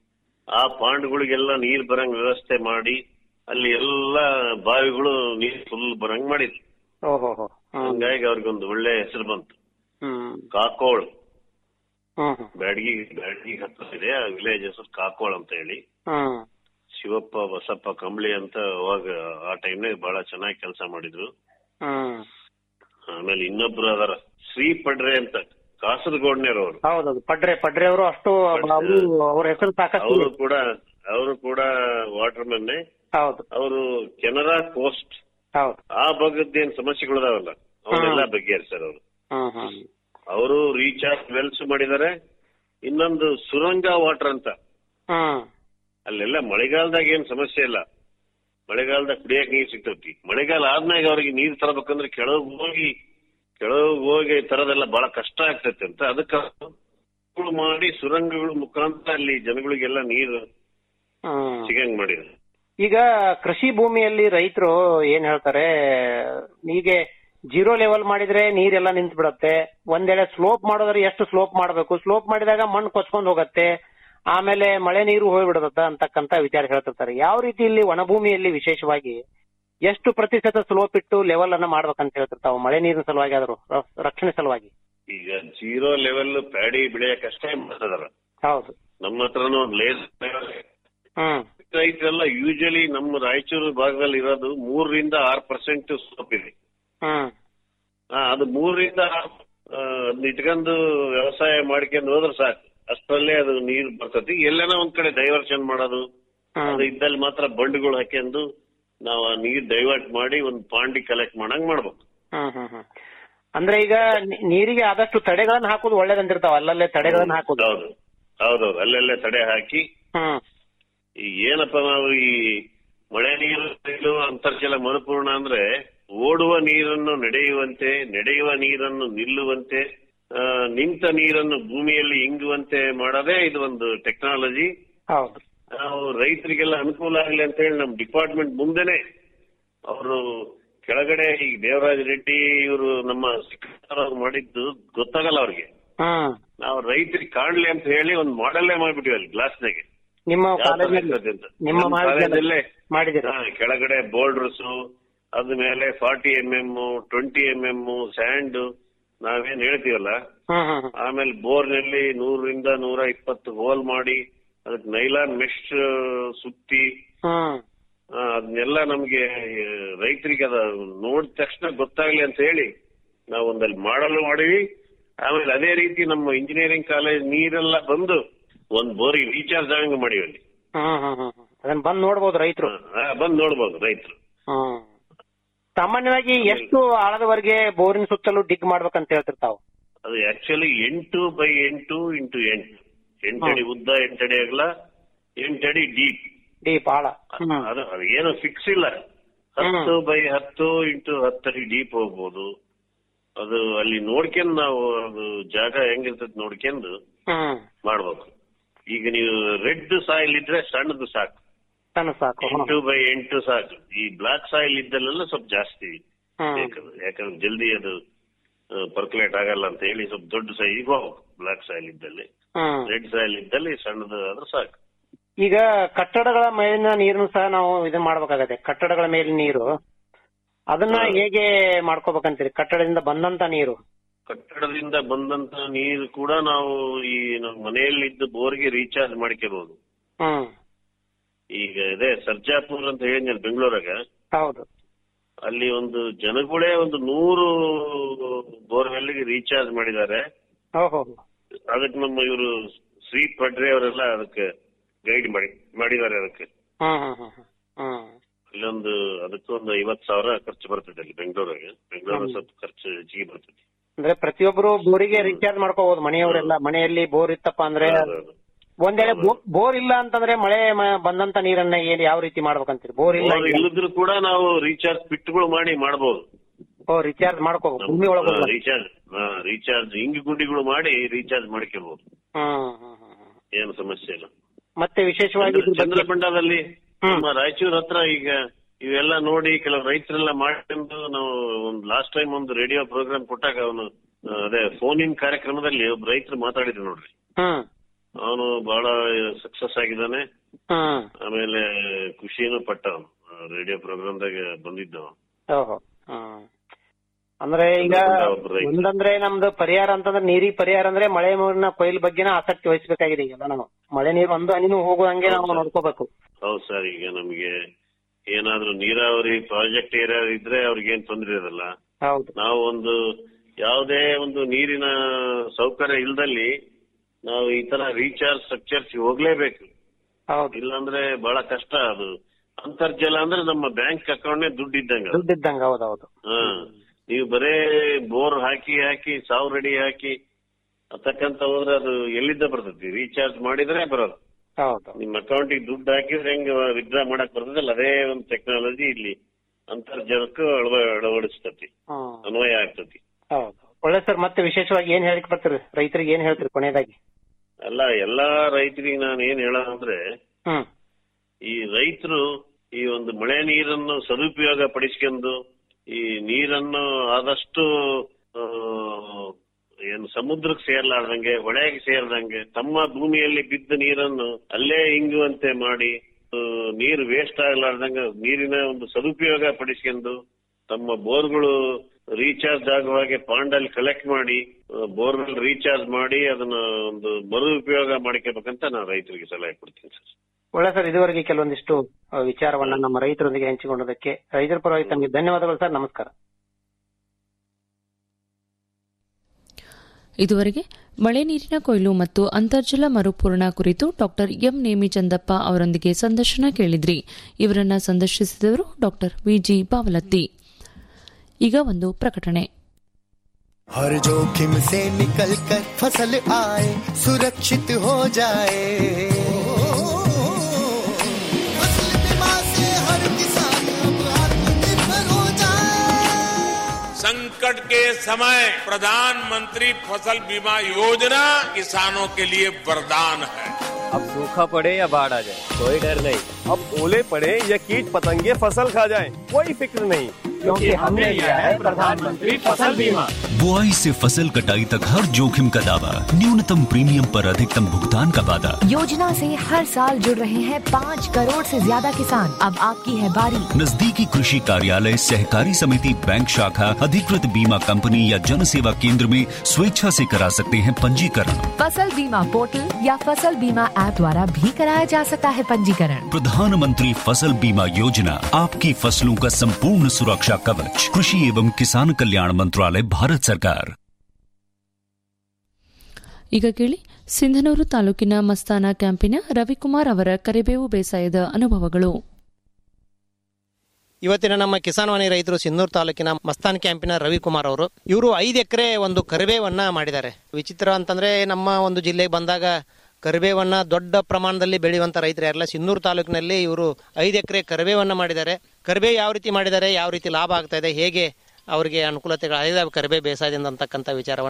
ಆ ಪಾಂಡ್ಗಳಿಗೆಲ್ಲ ನೀರ್ ಬರಂಗ್ ವ್ಯವಸ್ಥೆ ಮಾಡಿ ಅಲ್ಲಿ ಎಲ್ಲ ಬಾವಿಗಳು ನೀರ್ ಫುಲ್ ಬರಂಗ್ ಮಾಡಿದ್ರು ಓಹೋ ಹೋ ಹ್ಮ್ ಹಂಗಾಗಿ ಅವ್ರಿಗೊಂದು ಒಳ್ಳೆ ಹೆಸರು ಬಂತು ಹ್ಮ್ ಕಾಕೋಳ್ ಹ್ಮ್ ಹ್ಮ್ ಬ್ಯಾಡಗಿ ಬ್ಯಾಡಗಿ ಹತ್ರ ಇದೆ ಆ ವಿಲೇಜ್ ಹೆಸರು ಕಾಕೋಳ್ ಅಂತ ಹೇಳಿ ಹ್ಮ್ ಶಿವಪ್ಪ ಬಸಪ್ಪ ಕಂಬಳಿ ಅಂತ ಅವಾಗ ಆ ಟೈಮ್ನಾಗ ಬಹಳ ಚೆನ್ನಾಗಿ ಕೆಲಸ ಮಾಡಿದ್ರು ಹ್ಮ್ ಆಮೇಲೆ ಇನ್ನೊಬ್ರು ಅದಾರ ಶ್ರೀ ಪಡ್ರೆ ಅಂತ ಕಾಸರಗೋಡ್ನೇರ್ ಅವರು ಹೌದೌದು ಪಡ್ರೆ ಪಡ್ರೆ ಅವರು ಅಷ್ಟು ಅವರು ಅವ್ರ ಹೆಸರು ಸಾಕಷ್ಟು ಅವರು ಇದೆ. ಕೂಡ ಅವರು ಕೂಡ ವಾಟರ್ ಮೆನ್ನೆ ಹೌದು ಅವರು ಕೆನರಾ ಕೋಸ್ಟ್ ಹೌದು ಆ ಭಾಗದ್ದೇನ್ ಸಮಸ್ಯೆಗಳಿದಾವಲ್ಲ ಅವನ್ನೆಲ್ಲ ಬಗೆಹರಿಸ್ಯಾರ ಅವರು ಹ್ಮ್ ಹ್ಮ್ ಅವರು ರೀಚಾರ್ಜ್ ವೆಲ್ಸ್ ಮಾಡಿದ್ದಾರೆ ಇನ್ನೊಂದು ಸುರಂಗ ವಾಟರ್ ಅಂತ ಹ್ಮ್ ಅಲ್ಲೆಲ್ಲ ಮಳೆಗಾಲದಾಗ ಏನ್ ಸಮಸ್ಯೆ ಇಲ್ಲ ಮಳೆಗಾಲದಾಗ ಕುಡಿಯಕ್ ನೀರ್ ಸಿಗ್ತೈತಿ ಮಳೆಗಾಲ ಆದ್ಮ್ಯಾಗ ಅವ್ರಿಗೆ ನೀರ್ ತರಬೇಕಂದ್ರೆ ಕೆಳಗ್ ಹೋಗಿ ಕೆಳಗ್ ಹೋಗಿ ತರದೆಲ್ಲ ಬಹಳ ಕಷ್ಟ ಆಗ್ತೈತೆ ಅಂತ ಅದಕ್ಕೆ ಅವ್ರು ಮಾಡಿ ಸುರಂಗಗಳ ಮುಖಾಂತರ ಅಲ್ಲಿ ಜನಗಳಿಗೆಲ್ಲ ನೀರು ಹ್ಮ್ ಸಿಗಂಗ್ ಮಾಡಿದ್ರು ಈಗ ಕೃಷಿ ಭೂಮಿಯಲ್ಲಿ ರೈತರು ಏನ್ ಹೇಳ್ತಾರೆ ಹೀಗೆ ಜೀರೋ ಲೆವೆಲ್ ಮಾಡಿದ್ರೆ ನೀರೆಲ್ಲ ನಿಂತು ಬಿಡತ್ತೆ ಒಂದೆಡೆ ಸ್ಲೋಪ್ ಮಾಡೋದ್ರೆ ಎಷ್ಟು ಸ್ಲೋಪ್ ಮಾಡಬೇಕು ಸ್ಲೋಪ್ ಮಾಡಿದಾಗ ಮಣ್ಣು ಕೊಚ್ಕೊಂಡ್ ಹೋಗತ್ತೆ ಆಮೇಲೆ ಮಳೆ ನೀರು ಹೋಗ್ಬಿಡತ್ತ ಅಂತಕ್ಕಂತ ವಿಚಾರ ಹೇಳ್ತಿರ್ತಾರೆ ಯಾವ ರೀತಿ ಇಲ್ಲಿ ಒಣಭೂಮಿಯಲ್ಲಿ ವಿಶೇಷವಾಗಿ ಎಷ್ಟು ಪ್ರತಿಶತ ಸ್ಲೋಪ್ ಇಟ್ಟು ಲೆವೆಲ್ ಅನ್ನ ಮಾಡ್ಬೇಕಂತ ಹೇಳ್ತಿರ್ತಾವ ಮಳೆ ನೀರಿನ ಸಲುವಾಗಿ ಆದ್ರೂ ರ- ರಕ್ಷಣೆ ಸಲುವಾಗಿ ಈಗ ಜೀರೋ ಲೆವೆಲ್ ಪ್ಯಾಡಿ ಬೆಳೆಯಕ್ಕಷ್ಟೇ ಮಾಡ್ತದಾರ ಹೌದು ನಮ್ಮ ಹತ್ರನೂ ಒಂದು ಲೇಸ್ ಹ್ಮ್ ರೈತರೆಲ್ಲ ಯೂಶಲಿ ನಮ್ಮ ರಾಯಚೂರು ಭಾಗದಲ್ಲಿ ಇರೋದು ಮೂರರಿಂದ ಆರು ಪರ್ಸೆಂಟ್ ಸ್ಕೋಪ್ ಇದೆ ಹ್ಮ್ ಆ, ಅದು ಮೂರರಿಂದ ಅದನ್ನ ಇಟ್ಕೊಂಡು ವ್ಯವಸಾಯ ಮಾಡ್ಕೊಂಡು ಹೋದ್ರೆ ಸಾಕು ಅಷ್ಟರಲ್ಲೇ ಅದು ನೀರು ಬರ್ತತಿ ಎಲ್ಲೇನೋ ಒಂದ್ ಕಡೆ ಡೈವರ್ಷನ್ ಮಾಡೋದು ಅದು ಇದ್ದಲ್ಲಿ ಮಾತ್ರ ಬಂಡ್ಗಳು ಹಾಕ್ಯಂದು ನಾವು ಆ ನೀರ್ ಡೈವರ್ಟ್ ಮಾಡಿ ಒಂದು ಪಾಂಡಿ ಕಲೆಕ್ಟ್ ಮಾಡಂಗ್ ಮಾಡ್ಬೇಕು ಹ್ಮ್ ಹ್ಮ್ ಹ್ಮ್ ಅಂದ್ರೆ ಈಗ ನೀ- ನೀರಿಗೆ ಆದಷ್ಟು ತಡೆಗಳನ್ನ ಹಾಕೋದು ಒಳ್ಳೇದಂತಿರ್ತಾವ ಅಲ್ಲಲ್ಲೇ ತಡೆಗಳನ್ನ ಹಾಕೋದು ಹೌದು ಹೌದೌದು ಅಲ್ಲೆಲ್ಲೇ ತಡೆ ಹಾಕಿ ಹ್ಮ್ ಈಗ ಏನಪ್ಪ ನಾವು ಈ ಮಳೆ ನೀರು ಇದು ಅಂತರ್ಜಲ ಮರುಪೂರ್ಣ ಅಂದ್ರೆ ಓಡುವ ನೀರನ್ನು ನಡೆಯುವಂತೆ ನಡೆಯುವ ನೀರನ್ನು ನಿಲ್ಲುವಂತೆ ಆ, ನಿಂತ ನೀರನ್ನು ಭೂಮಿಯಲ್ಲಿ ಇಂಗುವಂತೆ ಮಾಡೋದೇ ಇದು ಒಂದು ಟೆಕ್ನಾಲಜಿ ಹೌದು ನಾವು ರೈತರಿಗೆಲ್ಲ ಅನುಕೂಲ ಆಗಲಿ ಅಂತ ಹೇಳಿ ನಮ್ಮ ಡಿಪಾರ್ಟ್ಮೆಂಟ್ ಮುಂದೆನೆ ಅವರು ಕೆಳಗಡೆ ಈ ದೇವರಾಜ್ ರೆಡ್ಡಿ ಇವರು ನಮ್ಮ ಸಿಕ್ಕರ್ ಅವ್ರು ಮಾಡಿದ್ದು ಗೊತ್ತಾಗಲ್ಲ ಅವ್ರಿಗೆ ಹ್ಮ್ ನಾವು ರೈತರಿಗೆ ಕಾಣ್ಲಿ ಅಂತ ಹೇಳಿ ಒಂದು ಮಾಡೆಲ್ಲೇ ಮಾಡ್ಬಿಟ್ಟಿವಿ ಅಲ್ಲಿ ಗ್ಲಾಸ್ನಾಗೆ ನಿಮ್ಮ ಯಾವ ತರ ಕಾಲೇಜಲ್ಲಿ ಇರ್ತದೆ ಅಂತ. ನಿಮ್ಮ ನಮ್ಮ ಮಹಾವಿದ್ಯಾಲಯ- ಕಾಲೇಜಲ್ಲೇ ಮಾಡಿದಿರ ಹಾ, ಕೆಳಗಡೆ ಬೋಲ್ಡರ್ಸ್ ಅದ ಮೇಲೆ forty M M twenty M M sand ನಾವೇನ್ ಹೇಳ್ತೀವಲ್ಲ ಹ್ಮ್ ಹ್ಮ್ ಹ್ಮ್. ಆಮೇಲೆ ಬೋರ್ನಲ್ಲಿ ನೂರರಿಂದ ನೂರ ಇಪ್ಪತ್ತು ಹೋಲ್ ಮಾಡಿ ಅದಕ್ಕೆ ನೈಲಾನ್ ಮೆಶ್ ಸುತ್ತಿ ಹ್ಮ್ ಆ, ಅದನ್ನೆಲ್ಲ ನಮ್ಗೆ ರೈತರಿಗೆ ಅದ ನೋಡಿದ ತಕ್ಷಣ ಗೊತ್ತಾಗ್ಲಿ ಅಂತ ಹೇಳಿ ನಾವು ಒಂದಲ್ಲಿ ಮಾಡಲು ಮಾಡಿವಿ ಆಮೇಲೆ ಅದೇ ರೀತಿ ನಮ್ಮ ಇಂಜಿನಿಯರಿಂಗ್ ಕಾಲೇಜ್ ನೀರೆಲ್ಲ ಬಂದು ಒಂದ್ ಬೋರಿಗೆ ರೀಚಾರ್ಜ್ ಆಗಂಗ್ ಮಾಡಿವಿ ಅಲ್ಲಿ ಹ್ಮ್ ಹ್ಮ್ ಹ್ಮ್ ಹ್ಮ್. ಅದನ್ನ ಬಂದ್ ನೋಡ್ಬೋದು ರೈತರು ಆ, ಬಂದ್ ನೋಡ್ಬೋದು ರೈತರು ಹ್ಮ್ ಸಾಮಾನ್ಯವಾಗಿ ಎಷ್ಟು ಆಳದವರೆಗೆ ಬೋರಿನ ಸುತ್ತಲೂ ಡಿಗ್ ಮಾಡ್ಬೇಕಂತ ಹೇಳ್ತಿರ್ತಾವ ಅದು ಆಕ್ಚುಲಿ ಎಂಟು ಬೈ ಎಂಟು ಇಂಟು ಎಂಟು ಎಂಟಡಿ ಉದ್ದ ಎಂಟಡಿ ಅಗಲ ಎಂಟಡಿ ಡೀಪ್ ಡೀಪ್ ಆಳ ಹ್ಮ್ ಅದು ಅದು ಏನು ಫಿಕ್ಸ್ ಇಲ್ಲ ಹತ್ತು ಬೈ ಹತ್ತು ಇಂಟು ಹತ್ತಡಿ ಡೀಪ್ ಹೋಗ್ಬೋದು ಅದು ಅಲ್ಲಿ ನೋಡ್ಕೊಂಡು ನಾವು ಅದು ಜಾಗ ಹೆಂಗಿರ್ತದೆ ನೋಡ್ಕೊಂಡು ಹ್ಮ್ ಮಾಡ್ಬೇಕು ಈಗ ನೀವು ರೆಡ್ ಸಾಯಿಲ್ ಇದ್ರೆ ಸಣ್ಣದು ಸಾಕು ಸಣ್ಣ ಸಾಕು ಹ್ಮ್. ಎಂಟು ಬೈ ಎಂಟು ಸಾಕು ಈ ಬ್ಲಾಕ್ ಸಾಯಿಲ್ ಇದ್ದಲ್ಲೆಲ್ಲ ಸ್ವಲ್ಪ ಜಾಸ್ತಿ ಹ್ಮ್ ಬೇಕದು ಯಾಕಂದ್ರೆ ಜಲ್ದಿ ಅದು ಪರ್ಕ್ಯುಲೇಟ್ ಆಗಲ್ಲ ಅಂತ ಹೇಳಿ ಸ್ವಲ್ಪ ದೊಡ್ಡ ಸೈಜ್ ಹೋಗ್ಬೇಕು ಬ್ಲಾಕ್ ಸಾಯಿಲ್ ಇದ್ದಲ್ಲಿ ಹ್ಮ್ ರೆಡ್ ಸಾಯಿಲ್ ಇದ್ದಲ್ಲಿ ಸಣ್ಣದು ಆದ್ರೆ ಸಾಕು ಈಗ ಕಟ್ಟಡಗಳ ಮೇಲಿನ ನೀರನ್ನು ಸಹ ನಾವು ಇದನ್ನ ಮಾಡ್ಬೇಕಾಗತ್ತೆ ಕಟ್ಟಡಗಳ ಮೇಲಿನ ನೀರು ಅದನ್ನ ಹೇಗೆ ಮಾಡ್ಕೋಬೇಕಂತೀರಿ ಕಟ್ಟಡದಿಂದ ಬಂದಂತ ನೀರು ಕಟ್ಟಡದಿಂದ ಬಂದಂತ ನೀರು ಕೂಡ ನಾವು ಈ ನಮ್ಮ ಮನೆಯಲ್ಲಿದ್ದ ಬೋರ್ಗೆ ರೀಚಾರ್ಜ್ ಮಾಡ್ಕೋಬಹುದು ಹ್ಮ್ ಈಗ ಇದೆ ಸರ್ಜಾಪುರ್ ಅಂತ ಹೇಳಿದ್ನಲ್ಲ ಬೆಂಗಳೂರಾಗ ಹೌದು ಅಲ್ಲಿ ಒಂದು ಜನಗಳೇ ಒಂದು ನೂರು ಬೋರ್ವೆಲ್ಗೆ ರೀಚಾರ್ಜ್ ಮಾಡಿದ್ದಾರೆ ಓಹೋ ಅದಕ್ಕೆ ನಮ್ಮ ಇವರು ಶ್ರೀ ಪಡ್ರೆ ಅವರೆಲ್ಲ ಅದಕ್ಕೆ ಗೈಡ್ ಮಾಡಿ ಮಾಡಿದ್ದಾರೆ ಅದಕ್ಕೆ ಹ್ಮ್ ಹ್ಮ್ ಹ್ಮ್ ಹ್ಮ್ ಹ್ಮ್ ಅಲ್ಲೊಂದು ಅದಕ್ಕೊಂದು ಐವತ್ ಸಾವಿರ ಖರ್ಚು ಬರ್ತದೆ ಅಲ್ಲಿ ಬೆಂಗಳೂರಾಗ ಬೆಂಗಳೂರು ಹ್ಮ್. ಸ್ವಲ್ಪ ಖರ್ಚು ಹೆಚ್ಚಿಗೆ ಬರ್ತದೆ ಅಂದ್ರೆ ಪ್ರತಿಯೊಬ್ಬರು ಬೋರಿಗೆ ರೀಚಾರ್ಜ್ ಮಾಡ್ಕೋಬಹುದು ಮನೆಯವರೆಲ್ಲ ಮನೆಯಲ್ಲಿ ಬೋರ್ ಇತ್ತಪ್ಪ ಅಂದ್ರೆ ಒಂದ್ ವೇಳೆ ಬೋರ್ ಇಲ್ಲ ಅಂತಂದ್ರೆ ಮಳೆ ಮ- ಬಂದಂತ ನೀರನ್ನ ಏನ್ ಯಾವ ರೀತಿ ಮಾಡ್ಬೇಕಂತೀರಿ ಬೋರ್ ಇಲ್ಲ ಬೋರ್ ಇಲ್ಲದ್ರು ಕೂಡ ನಾವು ರೀಚಾರ್ಜ್ ಪಿಟ್ಗಳು ಮಾಡಿ ಮಾಡಬಹುದು ಓ ರೀಚಾರ್ಜ್ ಮಾಡ್ಕೋ ಭೂಮಿ ಒಳಗೆ ಹೋಗ್ಬೇಕು. ರೀಚಾರ್ಜ್ ರೀಚಾರ್ಜ್ ಹಿಂಗಿ ಗುಂಡಿಗಳು ಮಾಡಿ ರೀಚಾರ್ಜ್ ಮಾಡ್ಕೋಬಹುದು ಹ್ಮ್ ಹ್ಮ್ ಹ್ಮ್. ಏನು ಸಮಸ್ಯೆ ಇಲ್ಲ ಮತ್ತೆ ವಿಶೇಷವಾಗಿ ಇದ್ರ ಬಗ್ಗೆ- ಚಂದ್ರಪಂಡದಲ್ಲಿ ನಮ್ಮ ರಾಯಚೂರ್ ಹತ್ರ ಈಗ ಇವೆಲ್ಲ ನೋಡಿ ಕೆಲವು ರೈತರೆಲ್ಲ ಮಾಡ್ಕೊಂಡು ನಾವು ಒಂದು ಲಾಸ್ಟ್ ಟೈಮ್ ಒಂದು ರೇಡಿಯೋ ಪ್ರೋಗ್ರಾಮ್ ಕೊಟ್ಟಾಗ ಅವನು ಅದೇ ಫೋನ್ ಇನ್ ಕಾರ್ಯಕ್ರಮದಲ್ಲಿ ಒಬ್ಬ ರೈತರು ಮಾತಾಡಿದ್ರು ನೋಡ್ರಿ ಹ್ಮ್ ಅವನು ಬಹಳ ಸಕ್ಸಸ್ ಆಗಿದ್ದಾನೆ ಹ್ಮ್ ಆಮೇಲೆ ಖುಷಿನೂ ಪಟ್ಟ ಅವನು ರೇಡಿಯೋ ಪ್ರೋಗ್ರಾಮ್ದಾಗ ಬಂದಿದ್ದ ಅವನು. ಓಹೋ ಹ್ಮ್ ಅಂದ್ರೆ ಈಗ ಒಬ್ಬ ರೈತ. ಒಂದಂದ್ರೆ ನಮ್ದು ಪರಿಹಾರ ಅಂತಂದ್ರೆ ನೀರಿಗೆ ಪರಿಹಾರ ಅಂದ್ರೆ ಮಳೆ ನೀರಿನ ಕೊಯ್ಲು ಬಗ್ಗೆನ ಆಸಕ್ತಿ ವಹಿಸಬೇಕಾಗಿದೆ ಈಗೆಲ್ಲ ನಾವು ಮಳೆ ನೀರು ಒಂದು ಹನಿನೂ ಹೋಗುವಂಗೆ ನಾವು ನೋಡ್ಕೋಬೇಕು ಹೌದು ಸರ್ ಈಗ ನಮಗೆ ಏನಾದ್ರೂ ನೀರಾವರಿ ಪ್ರಾಜೆಕ್ಟ್ ಏರಿಯಾ ಇದ್ರೆ ಅವ್ರಿಗೇನ್ ತೊಂದ್ರೆ ಇರಲ್ಲ ಹೌದು ನಾವು ಒಂದು ಯಾವುದೇ ಒಂದು ನೀರಿನ ಸೌಕರ್ಯ ಇಲ್ದಲ್ಲಿ ನಾವು ಈ ತರ ರೀಚಾರ್ಜ್ ಸ್ಟ್ರಕ್ಚರ್ಸ್ ಹೋಗ್ಲೇಬೇಕು ಹೌದು ಇಲ್ಲಾಂದ್ರೆ ಬಹಳ ಕಷ್ಟ ಅದು ಅಂತರ್ಜಲ ಅಂದ್ರೆ ನಮ್ಮ ಬ್ಯಾಂಕ್ ಅಕೌಂಟ್ ದುಡ್ಡು ಇದ್ದಂಗ ಅದು. ದುಡ್ಡಿದ್ದಂಗ ಹೌದೌದು ಹಾ ನೀವು ಬರೇ ಬೋರ್ ಹಾಕಿ ಹಾಕಿ ಸಾವು ರೆಡಿ ಹಾಕಿ ಅತಕ್ಕಂತ ಹೋದ್ರೆ ಅದು ಎಲ್ಲಿದ್ದ ಬರ್ತೈತಿ ರೀಚಾರ್ಜ್ ಮಾಡಿದ್ರೆ ಬರೋದು ಹೌದು ನಿಮ್ ಅಕೌಂಟಿಗೆ ದುಡ್ಡು ಹಾಕಿದ್ರೆ ಹೆಂಗ್ ವಿತ್ಡ್ರಾ ಮಾಡಕ್ ಬರ್ತದಲ್ಲ ಅದೇ ಒಂದು ಟೆಕ್ನಾಲಜಿ ಇಲ್ಲಿ ಅಂತರ್ಜಲಕ್ಕೂ ಅಳವ ಅಳವಡಿಸ್ತತಿ ಹ್ಮ್ ಅನ್ವಯ ಆಗ್ತತಿ ಹೌದು ಒಳ್ಳೆ ಸರ್ ಮತ್ತೆ ವಿಶೇಷವಾಗಿ ಏನ್ ಹೇಳಿಕ್ ಬರ್ತೀರಿ ರೈತರಿಗೆ ಏನ್ ಹೇಳ್ತೀರಿ ಕೊನೆಯದಾಗಿ ಅಲ್ಲ ಎಲ್ಲಾ ರೈತರಿಗೆ ನಾನು ಏನ್ ಹೇಳೋದಂದ್ರೆ ಹ್ಮ್ ಈ ರೈತರು ಈ ಒಂದು ಮಳೆ ನೀರನ್ನು ಸದುಪಯೋಗ ಪಡಿಸ್ಕೊಂಡು ಈ ನೀರನ್ನು ಆದಷ್ಟು ಆ, ಏನು ಸಮುದ್ರಕ್ಕೆ ಸೇರ್ಲಾರ್ದಂಗೆ ಹೊಳೆಗೆ ಸೇರ್ದಂಗೆ ತಮ್ಮ ಭೂಮಿಯಲ್ಲಿ ಬಿದ್ದ ನೀರನ್ನು ಅಲ್ಲೇ ಇಂಗುವಂತೆ ಮಾಡಿ ಆ, ನೀರು ವೇಸ್ಟ್ ಆಗ್ಲಾರ್ದಂಗೆ ನೀರಿನ ಒಂದು ಸದುಪಯೋಗ ಪಡಿಸ್ಕೊಂಡು ತಮ್ಮ ಬೋರ್ಗಳು ರೀಚಾರ್ಜ್ ಆಗುವ ಹಾಗೆ ಪಾಂಡಲ್ಲಿ ಕಲೆಕ್ಟ್ ಮಾಡಿ ಬೋರ್ವೆಲ್ ರೀಚಾರ್ಜ್ ಮಾಡಿ ಅದನ್ನ ಒಂದು ಮರು ಉಪಯೋಗ ಮಾಡ್ಕೋಬೇಕಂತ ನಾನು ರೈತರಿಗೆ ಸಲಹೆ ಕೊಡ್ತೀನಿ ಸರ್ ಒಳ್ಳೆ ಸರ್ ಇದುವರೆಗೆ ಕೆಲವೊಂದಿಷ್ಟು ಆ, ವಿಚಾರವನ್ನ ನಮ್ಮ ರೈತರೊಂದಿಗೆ ಹಂಚಿಕೊಂಡದಕ್ಕೆ ರೈತರ ಪರವಾಗಿ ತಮಗೆ ಧನ್ಯವಾದಗಳು ಸರ್ ನಮಸ್ಕಾರ ಇದುವರೆಗೆ ಮಳೆ ನೀರಿನ ಕೊಯ್ಲು ಮತ್ತು ಅಂತರ್ಜಲ ಮರುಪೂರಣ ಕುರಿತು ಡಾಕ್ಟರ್ ಎಂ ನೇಮಿಚಂದಪ್ಪ ಅವರೊಂದಿಗೆ ಸಂದರ್ಶನ ಕೇಳಿದ್ರಿ ಇವರನ್ನ ಸಂದರ್ಶಿಸಿದವರು ಡಾಕ್ಟರ್ ವಿಜಿ ಬಾವಲತ್ತಿ ಈಗ ಒಂದು ಪ್ರಕಟಣೆ हर जोखिम से निकल कर फसल आए सुरक्षित हो जाए फसल बीमा से हर किसान अब आत्मनिर्भर हो जाए संकट के समय प्रधानमंत्री फसल बीमा योजना किसानों के लिए वरदान है अब सूखा पड़े या बाढ़ आ जाए कोई डर नहीं अब ओले पड़े या कीट पतंगे फसल खा जाए कोई फिक्र नहीं क्योंकि हमने लिया है प्रधानमंत्री फसल बीमा बुआई से फसल कटाई तक हर जोखिम का दावा न्यूनतम प्रीमियम पर अधिकतम भुगतान का वादा योजना से हर साल जुड़ रहे हैं पाँच करोड़ से ज्यादा किसान अब आपकी है बारी नजदीकी कृषि कार्यालय सहकारी समिति बैंक शाखा अधिकृत बीमा कंपनी या जन सेवा केंद्र में स्वेच्छा से करा सकते हैं पंजीकरण फसल बीमा पोर्टल या फसल बीमा ऐप द्वारा भी कराया जा सकता है पंजीकरण प्रधानमंत्री फसल बीमा योजना आपकी फसलों का संपूर्ण सुरक्षा कवच कृषि एवं किसान कल्याण मंत्रालय भारत सरकार ಈಗ ಕೇಳಿ ಸಿಂಧನೂರು ತಾಲೂಕಿನ ಮಸ್ತಾನ ಕ್ಯಾಂಪಿನ ರವಿಕುಮಾರ್ ಅವರ ಕರಿಬೇವು ಬೇಸಾಯದ ಅನುಭವಗಳು ಇವತ್ತಿನ ನಮ್ಮ ಕಿಸಾನ್ವಾಣಿ ರೈತರು ಸಿನ್ನೂರು ತಾಲೂಕಿನ ಮಸ್ತಾನ್ ಕ್ಯಾಂಪಿನ ರವಿಕುಮಾರ್ ಅವರು ಇವರು ಐದು ಎಕರೆ ಒಂದು ಕರಿಬೇವನ್ನ ಮಾಡಿದ್ದಾರೆ ವಿಚಿತ್ರ ಅಂತಂದ್ರೆ ನಮ್ಮ ಒಂದು ಜಿಲ್ಲೆಗೆ ಬಂದಾಗ ಕರಿಬೇವನ್ನ ದೊಡ್ಡ ಪ್ರಮಾಣದಲ್ಲಿ ಬೆಳೆಯುವಂತ ರೈತರು ಯಾರಲ್ಲ ಸಿನ್ನೂರು ತಾಲೂಕಿನಲ್ಲಿ ಇವರು ಐದು ಎಕರೆ ಕರಿಬೇವನ್ನ ಮಾಡಿದ್ದಾರೆ ಕರಿಬೇವು ಯಾವ ರೀತಿ ಮಾಡಿದ್ದಾರೆ ಯಾವ ರೀತಿ ಲಾಭ ಆಗ್ತಾ ಇದೆ ಹೇಗೆ ಅವರಿಗೆ ಅನುಕೂಲತೆಗಳು ಕರಿಬೇವು ಬೇಸಾಯದಿಂದ ಅಂತಕ್ಕಂಥ ವಿಚಾರವನ್ನ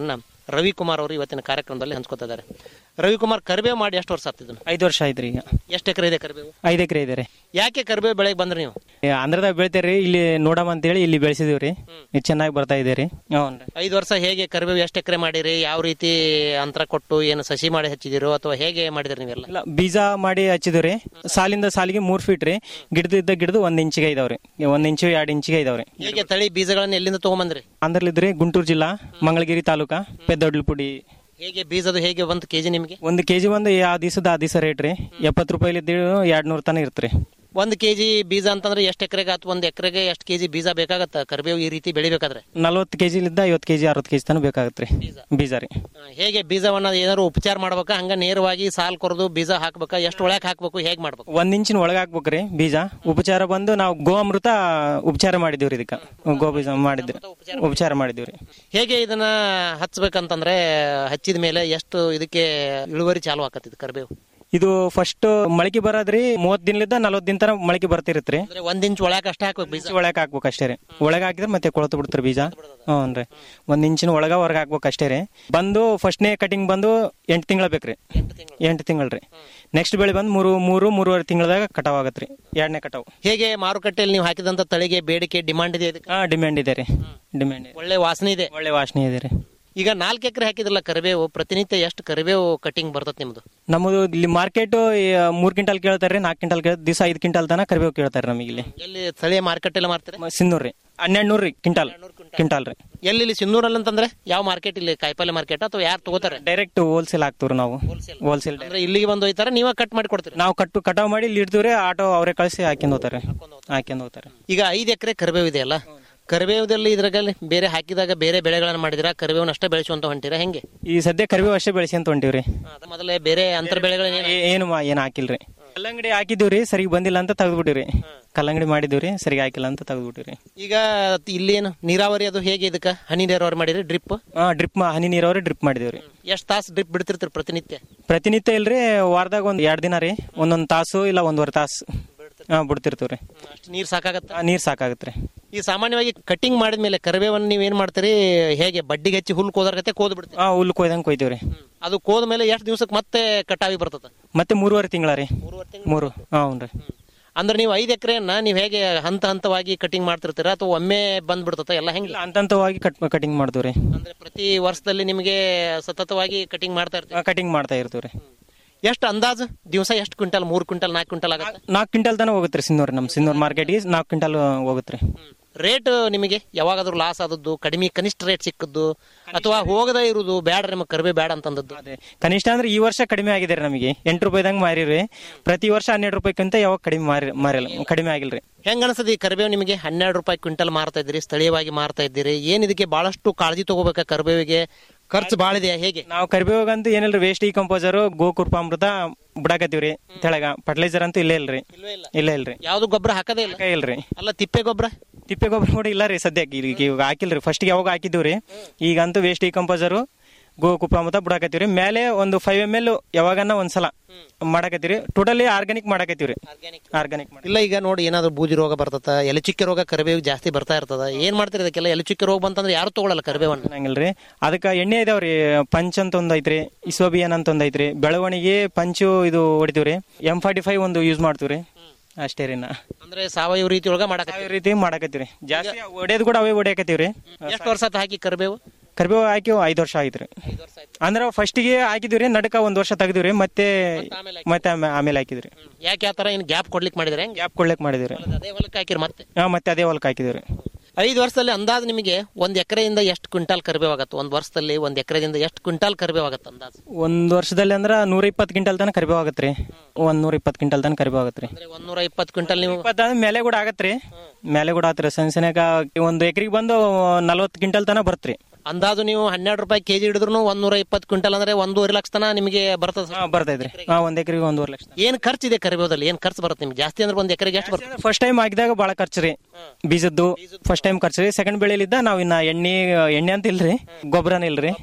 ರವಿಕುಮಾರ್ ಅವರು ಇವತ್ತಿನ ಕಾರ್ಯಕ್ರಮದಲ್ಲಿ ಹಂಚ್ಕೋತಾ ಇದ್ದಾರೆ ರವಿಕುಮಾರ್ ಕರಿಬೇವು ಮಾಡಿ ಎಷ್ಟು ವರ್ಷ ಆಗ್ತಿದ್ದು ಐದು ವರ್ಷ ಆಯ್ತ್ರಿ ಈಗ ಎಷ್ಟು ಎಕರೆ ಇದೆ ಕರಿಬೇವು ಐದು ಎಕರೆ ಇದೆ ರೀ ಯಾಕೆ ಕರಿಬೇವು ಬೆಳೆಗೆ ಬಂದ್ರಿ ನೀವು ಆಂಧ್ರದಾಗ ಬೆಳಿತಾರ್ರಿ ಇಲ್ಲಿ ನೋಡಮ್ ಅಂತೇಳಿ ಇಲ್ಲಿ ಬೆಳೆಸಿದೀವ್ರಿ ಇದು ಚೆನ್ನಾಗಿ ಬರ್ತಾ ಇದೆ ರೀ ಹ್ಞೂ ರೀ ಐದು ವರ್ಷ ಹೇಗೆ ಕರಿಬೇವು ಎಷ್ಟು ಎಕರೆ ಮಾಡಿರಿ ಯಾವ ರೀತಿ ಅಂತರ ಕೊಟ್ಟು ಏನು ಸಸಿ ಮಾಡಿ ಹಚ್ಚಿದಿರೋ ಅಥವಾ ಹೇಗೆ ಮಾಡಿದ್ರಿ ನೀವೆಲ್ಲ ಇಲ್ಲ ಬೀಜ ಮಾಡಿ ಹಚ್ಚಿದ್ರಿ ಸಾಲಿಂದ ಸಾಲಿಗೆ ಮೂರ್ ಫೀಟ್ ರೀ ಗಿಡದಿದ್ದ ಗಿಡದು ಒಂದ್ ಇಂಚಿಗೆ ಇದಾವ್ರಿ ಒಂದ್ ಇಂಚು ಎರಡ್ ಇಂಚಿಗೆ ಇದಾವ್ರಿ ಹೇಗೆ ತಳಿ ಬೀಜಗಳನ್ನ ಎಲ್ಲಿಂದ ತಗೊಂಬಂದ್ರಿ ಅಂದ್ರಲ್ಲಿದ್ರಿ ಗುಂಟೂರು ಜಿಲ್ಲಾ ಮಂಗಳಗಿರಿ ತಾಲೂಕಾ ಪೆದ್ದೊಡ್ಲಪುಡಿ ಹೇಗೆ ಬೀಜದು ಹೇಗೆ ಒಂದು ಕೆಜಿ ನಿಮಗೆ ಒಂದು ಕೆಜಿ ಒಂದು ಯಾವ ದಿವಸದ ಆ ದಿವಸ ರೇಟ್ ರೀ ಎಪ್ಪತ್ತು ರೂಪಾಯಿಲಿದ್ದು ಎರಡ್ ನೂರ್ ತನ ಇರ್ತ್ರಿ ಒಂದು ಕೆಜಿ ಬೀಜ ಅಂತಂದ್ರೆ ಎಷ್ಟು ಎಕರೆಗೆ ಅಥವಾ ಒಂದು ಎಕರೆಗೆ ಎಷ್ಟು ಕೆಜಿ ಬೀಜ ಬೇಕಾಗತ್ತ ಕರಿಬೇವು ಈ ರೀತಿ ಬೆಳಿಬೇಕಾದ್ರೆ ನಲ್ವತ್ತು ಕೆಜಿಲಿದ್ದ ಐವತ್ತು ಕೆಜಿ ಅರವತ್ತು ಕೆಜಿ ತನಕ ಬೇಕಾಗತ್ರಿ ಬೀಜ ರೀ ಆ, ಹೇಗೆ ಬೀಜವನ್ನ ಏನಾದ್ರು ಉಪಚಾರ ಮಾಡ್ಬೇಕಾ ಹಂಗ ನೇರವಾಗಿ ಸಾಲ್ ಕೊರದು ಬೀಜ ಹಾಕ್ಬೇಕಾ ಎಷ್ಟು ಒಳಗೆ ಹಾಕ್ಬೇಕು ಹೇಗೆ ಮಾಡ್ಬೇಕು ಒಂದ್ ಇಂಚಿನ ಒಳಗೆ ಹಾಕ್ಬೇಕ್ರಿ ಬೀಜ ಉಪಚಾರ ಬಂದು ನಾವು ಗೋ ಅಮೃತ ಉಪಚಾರ ಮಾಡಿದೀವ್ರಿ ಇದಕ್ಕ ಗೋ ಬೀಜ ಮಾಡಿದ್ರಿ ಉಪಚಾರ ಮಾಡಿದೀವ್ರಿ ಹೇಗೆ ಇದನ್ನ ಹಚ್ಬೇಕಂತಂದ್ರೆ ಹಚ್ಚಿದ ಮೇಲೆ ಎಷ್ಟು ಇದಕ್ಕೆ ಇಳುವರಿ ಚಾಲು ಆಕತ್ತಿದ್ ಕರಿಬೇವು ಇದು ಫಸ್ಟ್ ಮೊಳಕೆ ಬರೋದ್ರಿ ಮೂವತ್ ದಿನಲಿದ್ದ ನಲ್ವತ್ ದಿನ ತನ ಮೊಳಕೆ ಬರ್ತಿರತ್ರಿ ಅಂದ್ರೆ ಒಂದ್ ಇಂಚ್ ಒಳಗೆ ಅಷ್ಟೇ ಹಾಕ್ಬೇಕು ಬೀಜ ಒಳಗೆ ಹಾಕ್ಬೇಕು ಅಷ್ಟೇ ರೀ ಒಳಗೆ ಹಾಕಿದ್ರೆ ಮತ್ತೆ ಕೊಳತು ಬಿಡ್ತಾರೆ ಬೀಜ ಹ್ಞೂ ರೀ ಒಂದ್ ಇಂಚಿನ ಒಳಗ ಹೊರಗೆ ಹಾಕ್ಬೇಕು ಅಷ್ಟೇ ರೀ ಬಂದು ಫಸ್ಟ್ನೇ ಕಟಿಂಗ್ ಬಂದು ಎಂಟು ತಿಂಗಳ ಬೇಕ್ರಿ ಎಂಟು ತಿಂಗಳು ರೀ ನೆಕ್ಸ್ಟ್ ಬೆಳೆ ಬಂದು ಮೂರು ಮೂರು ಮೂರುವರೆ ತಿಂಗಳದಾಗ ಕಟಾವ್ ಆಗತ್ರಿ ಎರಡನೇ ಕಟಾವ್ ಹೇಗೆ ಮಾರುಕಟ್ಟೆಯಲ್ಲಿ ನೀವು ಹಾಕಿದಂತ ತಳಿಗೆ ಬೇಡಿಕೆ ಡಿಮಾಂಡ್ ಇದೆ ಇದಕ್ಕೆ ಹಾ ಡಿಮ್ಯಾಂಡ್ ಇದೆ ರೀ ಡಿಮ್ಯಾಂಡ್ ಒಳ್ಳೆ ವಾಸನೆ ಇದೆ ಒಳ್ಳೆ ವಾಸನೆ ಇದೆ ರೀ ಈಗ ನಾಲ್ಕು ಎಕರೆ ಹಾಕಿದ್ರಲ್ಲ ಕರಿಬೇವು ಪ್ರತಿನಿತ್ಯ ಎಷ್ಟು ಕರಿಬೇವು ಕಟಿಂಗ್ ಬರ್ತದೆ ನಿಮ್ದು ನಮ್ಮದು ಇಲ್ಲಿ ಮಾರ್ಕೆಟ್ ಮೂರ್ ಕ್ವಿಂಟಲ್ ಕೇಳ್ತಾರೆ ನಾಲ್ಕು ಕ್ವಿಂಟಲ್ ಕೇಳ ದಿವಸ ಐದು ಕ್ವಿಂಟಲ್ ತನಕ ಕರಿಬೇಕು ಕೇಳ್ತಾರೆ ನಮಗೆ ಇಲ್ಲಿ ಎಲ್ಲಿ ಸ್ಥಳೀಯ ಮಾರ್ಕೆಟ್ ಎಲ್ಲ ಮಾರ್ತಾರೆ ಸಿನ್ನೂರ್ ರೀ ಹನ್ನೆರಡು ನೂರು ರೀ ಕ್ವಿಂಟಲ್ ಕ್ವಿಂಟಲ್ ರೀ ಎಲ್ಲಿ ಇಲ್ಲಿ ಸಿನ್ನೂರಲ್ಲಿ ಅಂತಂದ್ರೆ ಯಾವ ಮಾರ್ಕೆಟ್ ಇಲ್ಲಿ ಕಾಯಿಪಲ್ಲೆ ಮಾರ್ಕೆಟ್ ಅಥವಾ ಯಾರು ತಗೋತಾರೆ ಡೈರೆಕ್ಟ್ ಹೋಲ್ಸೇಲ್ ಹಾಕ್ತಿವ್ರಿ ನಾವು ಹೋಲ್ಸೇಲ್ ಅಂದ್ರೆ ಇಲ್ಲಿಗೆ ಬಂದು ಒಯ್ತಾರೆ ನೀವೇ ಕಟ್ ಮಾಡಿ ಕೊಡ್ತೀರಿ ನಾವು ಕಟ್ಟು ಕಟಾವ್ ಮಾಡಿ ಇಲ್ಲಿ ಇಡ್ತೀವ್ರಿ ಆಟೋ ಅವರೇ ಕಳಿಸಿ ಹಾಕ್ಯಂಡ್ ಹೋಗ್ತಾರೆ ಹಾಕ್ಯಂಡ್ ಹೋಗ್ತಾರೆ ಈಗ ಐದು ಎಕರೆ ಕರಿಬೇವು ಇದೆಯಲ್ಲ ಕರಿಬೇವದಲ್ಲಿ ಇದ್ರಾಗಲ್ಲಿ ಬೇರೆ ಹಾಕಿದಾಗ ಬೇರೆ ಬೆಳೆಗಳನ್ನ ಮಾಡಿದಿರಾ ಕರಿಬೇವನ್ನ ಅಷ್ಟೇ ಬೆಳೆಸುವಂತ ಹೊಂಟಿರಾ ಹೆಂಗೆ ಈ ಸದ್ಯ ಕರಿಬೇವು ಅಷ್ಟೇ ಬೆಳೆಸಿ ಅಂತ ಹೊಂಟಿವ್ರಿ ಅದ ಮೊದಲೇ ಬೇರೆ ಅಂತರ ಬೆಳೆಗಳನ್ನ ಏ- ಏನು ಮಾ- ಏನ್ ಹಾಕಿಲ್ರಿ ಕಲ್ಲಂಗಡಿ ಹಾಕಿದಿವ್ರಿ ಸರಿಗೆ ಬಂದಿಲ್ಲ ಅಂತ ತೆಗೆದ್ಬಿಟ್ಟಿವ್ರಿ ಕಲ್ಲಂಗಡಿ ಮಾಡಿದಿವ್ರಿ ಸರಿಗೆ ಹಾಕಿಲ್ಲ ಅಂತ ತೆಗೆದ್ಬಿಟ್ಟಿವ್ರಿ ಈಗ ಇಲ್ಲಿ ಏನು ನೀರಾವರಿ ಅದು ಹೇಗೆ ಇದಕ್ಕ ಹನಿ ನೀರಾವರಿ ಮಾಡಿರಿ ಡ್ರಿಪ್ ಹಾ ಡ್ರಿಪ್ ಹನಿ ನೀರಾವರಿ ಡ್ರಿಪ್ ಮಾಡಿದಿವ್ರಿ ಎಷ್ಟ್ ತಾಸು ಡ್ರಿಪ್ ಬಿಡ್ತಿರ್ತೀರಿ ಪ್ರತಿನಿತ್ಯ ಪ್ರತಿನಿತ್ಯ ಇಲ್ರಿ ವಾರದಾಗ ಒಂದ್ ಎರಡ್ ದಿನ ರೀ ಒಂದೊಂದ್ ತಾಸು ಇಲ್ಲ ಒಂದೂವರೆ ತಾಸು ಹಾ ಬಿಡ್ತಿರ್ತೀವ್ರಿ ಅಷ್ಟು ನೀರ್ ಸಾಕಾಗತ್ತ ಆ, ನೀರ್ ಸಾಕಾಗತ್ರಿ ಈ ಸಾಮಾನ್ಯವಾಗಿ ಕಟಿಂಗ್ ಮಾಡಿದ್ಮೇಲೆ ಕರಿಬೇವನ್ನ ನೀವ್ ಏನ್ ಮಾಡ್ತೀರಿ ಹೇಗೆ ಬಡ್ಡಿಗೆ ಹಚ್ಚಿ ಹುಲ್ ಕೋದರ್ಗತೆ ಕೋದ್ ಬಿಡ್ತೀರಿ ಹಾ ಹುಲ್ಲು ಕೊಯ್ದಂಗ್ ಕೊಯ್ತೀವ್ರಿ ಅದು ಕೋದ ಮೇಲೆ ಎಷ್ಟು ದಿವಸಕ್ಕೆ ಮತ್ತೆ ಕಟಾವಿ ಬರ್ತದ ಮತ್ತೆ ಮೂರುವರೆ ತಿಂಗಳ ರೀ ಮೂರು ಹಾ ಹ್ಞೂ ರೀ ಅಂದ್ರೆ ನೀವು ಐದು ಎಕರೆಯನ್ನ ನೀವು ಹೇಗೆ ಹಂತ ಹಂತವಾಗಿ ಕಟಿಂಗ್ ಮಾಡ್ತಿರ್ತೀರಾ ಅಥವಾ ಒಮ್ಮೆ ಬಂದ್ಬಿಡ್ತದ ಎಲ್ಲ ಹೆಂಗಿಲ್ಲ ಹಂತ ಹಂತವಾಗಿ ಕಟ್ ಕಟಿಂಗ್ ಮಾಡ್ತೀವ್ರಿ ಅಂದ್ರೆ ಪ್ರತಿ ವರ್ಷದಲ್ಲಿ ನಿಮಗೆ ಸತತವಾಗಿ ಕಟಿಂಗ್ ಮಾಡ್ತಾ ಇರ್ತೀವಿ ಕಟಿಂಗ್ ಮಾಡ್ತಾ ಇರ್ತೀವ್ರಿ ಎಷ್ಟು ಅಂದಾಜು ದಿವಸ ಎಷ್ಟು ಕ್ವಿಂಟಲ್ ಮೂರ್ ಕ್ವಿಂಟಲ್ ನಾಲ್ಕು ಕ್ವಿಂಟಲ್ ಆಗುತ್ತೆ ನಾಲ್ಕು ಕ್ವಿಂಟಲ್ ತನಕ ಹೋಗುತ್ತೆ ಸಿನ್ನೂರ್ ನಮ್ ಸಿನ್ನೂರ್ ಮಾರ್ಕೆಟ್ಗೆ ನಾಲ್ಕು ಕ್ವಿಂಟಲ್ ಹೋಗುತ್ತೆ ರೇಟ್ ನಿಮಗೆ ಯಾವಾಗಾದ್ರೂ ಲಾಸ್ ಆದದ್ದು ಕಡಿಮೆ ಕನಿಷ್ಠ ರೇಟ್ ಸಿಕ್ಕದ್ದು ಅಥವಾ ಹೋಗದೇ ಇರುವುದು ಬೇಡ ನಿಮಗೆ ಕರಿಬೇ ಬೇಡ ಅಂತಂದದ್ದು ಕನಿಷ್ಠ ಅಂದ್ರೆ ಈ ವರ್ಷ ಕಡಿಮೆ ಆಗಿದೆ ರೀ ನಮಗೆ ಎಂಟು ರೂಪಾಯಿದಂಗ್ ಮಾರಿರಿ ಪ್ರತಿ ವರ್ಷ ಹನ್ನೆರಡು ರೂಪಾಯಿಕ್ಕಿಂತ ಯಾವಾಗ ಕಡಿಮೆ ಮಾರಿ ಮಾರಿಲ್ಲ ಕಡಿಮೆ ಆಗಿಲ್ರಿ ಹೆಂಗ ಅನ್ಸದ ಈ ಕರಿಬೇವು ನಿಮಗೆ ಹನ್ನೆರಡು ರೂಪಾಯಿ ಕ್ವಿಂಟಲ್ ಮಾರ್ತಾ ಇದ್ದೀರಿ ಸ್ಥಳೀಯವಾಗಿ ಮಾರ್ತಾ ಇದ್ದೀರಿ ಏನ್ ಇದಕ್ಕೆ ಬಹಳಷ್ಟು ಕಾಳಜಿ ತಗೋಬೇಕಾ ಕರಿಬೇವಿಗೆ ಖರ್ಚು ಬಾಳ ಇದೆಯಾ ಹೇಗೆ ನಾವು ಕರಿಬೇವಾಗಂತೂ ಏನಿಲ್ರಿ ವೇಸ್ಟ್ ಈ ಕಂಪೋಸರ್ ಗೋಕೃಪಾಮೃತ ಬಿಡಾಕತ್ತೀವ್ರಿ ತೆಳಗ ಫರ್ಟಿಲೈಸರ್ ಅಂತೂ ಇಲ್ಲೇ ಇಲ್ರಿ ಇಲ್ಲ ಇಲ್ರಿ ಯಾವ್ದು ಗೊಬ್ಬರ ಹಾಕದೇ ಇಲ್ಲ ಇಲ್ರಿ ಅಲ್ಲ ತಿಪ್ಪೆ ಗೊಬ್ಬರ ತಿಪ್ಪೆ ಗೊಬ್ಬರ ಕೂಡ ಇಲ್ಲ ರೀ ಸದ್ಯಕ್ಕೆ ಈಗ ಇವಾಗ ಹಾಕಿಲ್ರಿ ಫಸ್ಟ್ ಯಾವಾಗ ಹಾಕಿದ್ದೀವ್ರಿ ಈಗಂತೂ ವೇಸ್ಟ್ ಈ ಕಂಪೋಸರು ಗೋಕೃಪಾಮೃತ ಬಿಡಾಕತ್ತೀವ್ರಿ ಮೇಲೆ ಒಂದು ಫೈವ್ ಎಮ್ ಎಲ್ ಯಾವಾಗನ್ನ ಒಂದ್ಸಲ ಮಾಡಾಕತ್ತೀವ್ರಿ ಟೋಟಲಿ ಆರ್ಗಾನಿಕ್ ಮಾಡಾಕತ್ತೀವ್ರಿ ಆರ್ಗಾನಿಕ್ ಇಲ್ಲ ಈಗ ನೋಡಿ ಏನಾದ್ರು ಬೂದಿ ರೋಗ ಬರ್ತದ ಎಲೆಚುಕ್ಕೆ ರೋಗ ಕರಿಬೇವು ಜಾಸ್ತಿ ಬರ್ತಾ ಇರ್ತದ ಏನ್ ಮಾಡ್ತೀರಿ ಇದಕ್ಕೆಲ್ಲ ಎಲೆಚುಕ್ಕೆ ರೋಗ ಬಂತಂದ್ರೆ ಯಾರು ತಗೊಳಲ್ಲ ಕರಿಬೇವನ್ನ ಹಂಗಿಲ್ರಿ ಅದಕ್ಕ ಎಣ್ಣೆ ಇದಾವ್ರಿ ಪಂಚ್ ಅಂತ ಒಂದ್ ಐತ್ರಿ ಇಸೋಬಿಯನ್ ಅಂತ ಒಂದ್ ಐತ್ರಿ ಬೆಳವಣಿಗೆ ಪಂಚು ಇದು ಹೊಡಿತೀವ್ರಿ ಎಂ ಫಾರ್ಟಿ ಫೈವ್ ಒಂದು ಯೂಸ್ ಮಾಡ್ತೀವ್ರಿ ಅಷ್ಟೇ ರೀ ನಾ ಅಂದ್ರೆ ಸಾವಯವ ರೀತಿ ಒಳಗ ಮಾಡಕ ಈ ರೀತಿ ಮಾಡಾಕತ್ತೀವ್ರಿ ಜಾಸ್ತಿ ಹೊಡೆಯೋದು ಕೂಡ ಅವೇ ಹೊಡಿಯಾಕತ್ತೀವ್ರಿ ಎಷ್ಟು ವರ್ಷ ಆತ್ ಹಾಕಿ ಕರಿಬೇವು ಕರಿಬೇವು ಹಾಕಿ ಐದ್ ವರ್ಷ ಆಯ್ತ್ರಿ ಅಂದ್ರ ಫಸ್ಟಿಗೆ ಹಾಕಿದಿವ್ರಿ ನಡಕ ಒಂದ್ ವರ್ಷ ತೆಗ್ದಿವ್ರಿ ಮತ್ತೆ ಮತ್ತೆ ಆಮೇ- ಆಮೇಲೆ ಹಾಕಿದ್ರಿ ಯಾಕೆ ಆ ತರ ಏನ್ ಗ್ಯಾಪ್ ಕೊಡ್ಲಿಕ್ಕೆ ಮಾಡಿದ್ರೆ ಹೆಂಗ್ ಗ್ಯಾಪ್ ಕೊಡ್ಲಿಕ್ ಮಾಡಿದಿವ್ರಿ ಅದೇ ಹೊಲಕ್ಕೆ ಹಾಕಿರಿ ಮತ್ತೆ ಹಾ ಮತ್ತೆ ಅದೇ ಹೊಲಕ್ ಹಾಕಿದಿವ್ರಿ ಐದು ವರ್ಷದಲ್ಲಿ ಅಂದಾಜು ನಿಮಗೆ ಒಂದ್ ಎಕರೆಯಿಂದ ಎಷ್ಟು ಕ್ವಿಂಟಾಲ್ ಕರಿಬೇವು ಆಗತ್ತೆ ಒಂದ್ ವರ್ಷದಲ್ಲಿ ಒಂದ್ ಎಕರೆದಿಂದ ಎಷ್ಟು ಕ್ವಿಂಟಾಲ್ ಕರಿಬೇವು ಆಗತ್ತೆ ಅಂದಾಜು ಒಂದ್ ವರ್ಷದಲ್ಲಿ ಅಂದ್ರ ನೂರ ಇಪ್ಪತ್ತು ಕ್ವಿಂಟಲ್ ತನಕ ಕರಿಬೇವು ಆಗತ್ರಿ ಒಂದ್ ನೂರ ಇಪ್ಪತ್ತು ಕ್ವಿಂಟಲ್ ತನಕ ಕರಿಬೇವು ಆಗತ್ರಿ ಒಂದೂರ ಇಪ್ಪತ್ತು ಕ್ವಿಂಟಲ್ ನೀವು ಇಪ್ಪತ್ತ ಮೇಲೆ ಕೂಡ ಆಗತ್ರಿ ಮೇಲೆ ಕೂಡ ಆತ್ರಿ ಸಣ್ಣ ಸಣ್ಣಗ ಒಂದು ಎಕರೆಗೆ ಬಂದು ನಲ್ವತ್ತು ಕ್ವಿಂಟಲ್ ತನಕ ಬರ್ತ್ರಿ ಅಂದಾಜು ನೀವು ಹನ್ನೆರಡು ರೂಪಾಯಿ ಕೆಜಿ ಹಿಡಿದ್ರು ಒಂದೂರ ಇಪ್ಪತ್ತು ಕ್ವಿಂಟಲ್ ಅಂದ್ರೆ ಒಂದೂವರೆ ಲಕ್ಷ ತನ ನಿಮಗೆ ಬರ್ತದ ಹಾ ಬರ್ತೈತ್ರಿ ಹಾ ಒಂದ್ ಎಕರೆಗೆ ಒಂದೂವರೆ ಲಕ್ಷ ಏನ್ ಖರ್ಚಿದೆ ಕರಿಬೇವದಲ್ಲಿ ಏನ್ ಖರ್ಚು ಬರುತ್ತೆ ನಿಮ್ಗೆ ಜಾಸ್ತಿ ಅಂದ್ರೆ ಒಂದ್ ಎಕರೆಗೆ ಎಷ್ಟು ಬರುತ್ತೆ ಫಸ್ಟ್ ಟೈಮ್ ಹಾಕಿದಾಗ ಬಹಳ ಖರ್ಚು ರೀ ಬೀಜದ್ದು ಫಸ್ಟ್ ಟೈಮ್ ಖರ್ಚು ರೀ ಸೆಕೆಂಡ್ ಬೆಳೆಲಿದ್ದ ನಾವ್ ಇನ್ನ ಎಣ್ಣೆ ಎಣ್ಣೆ ಅಂತ ಇಲ್ರಿ ಗೊಬ್ಬರನ ಇಲ್ರಿ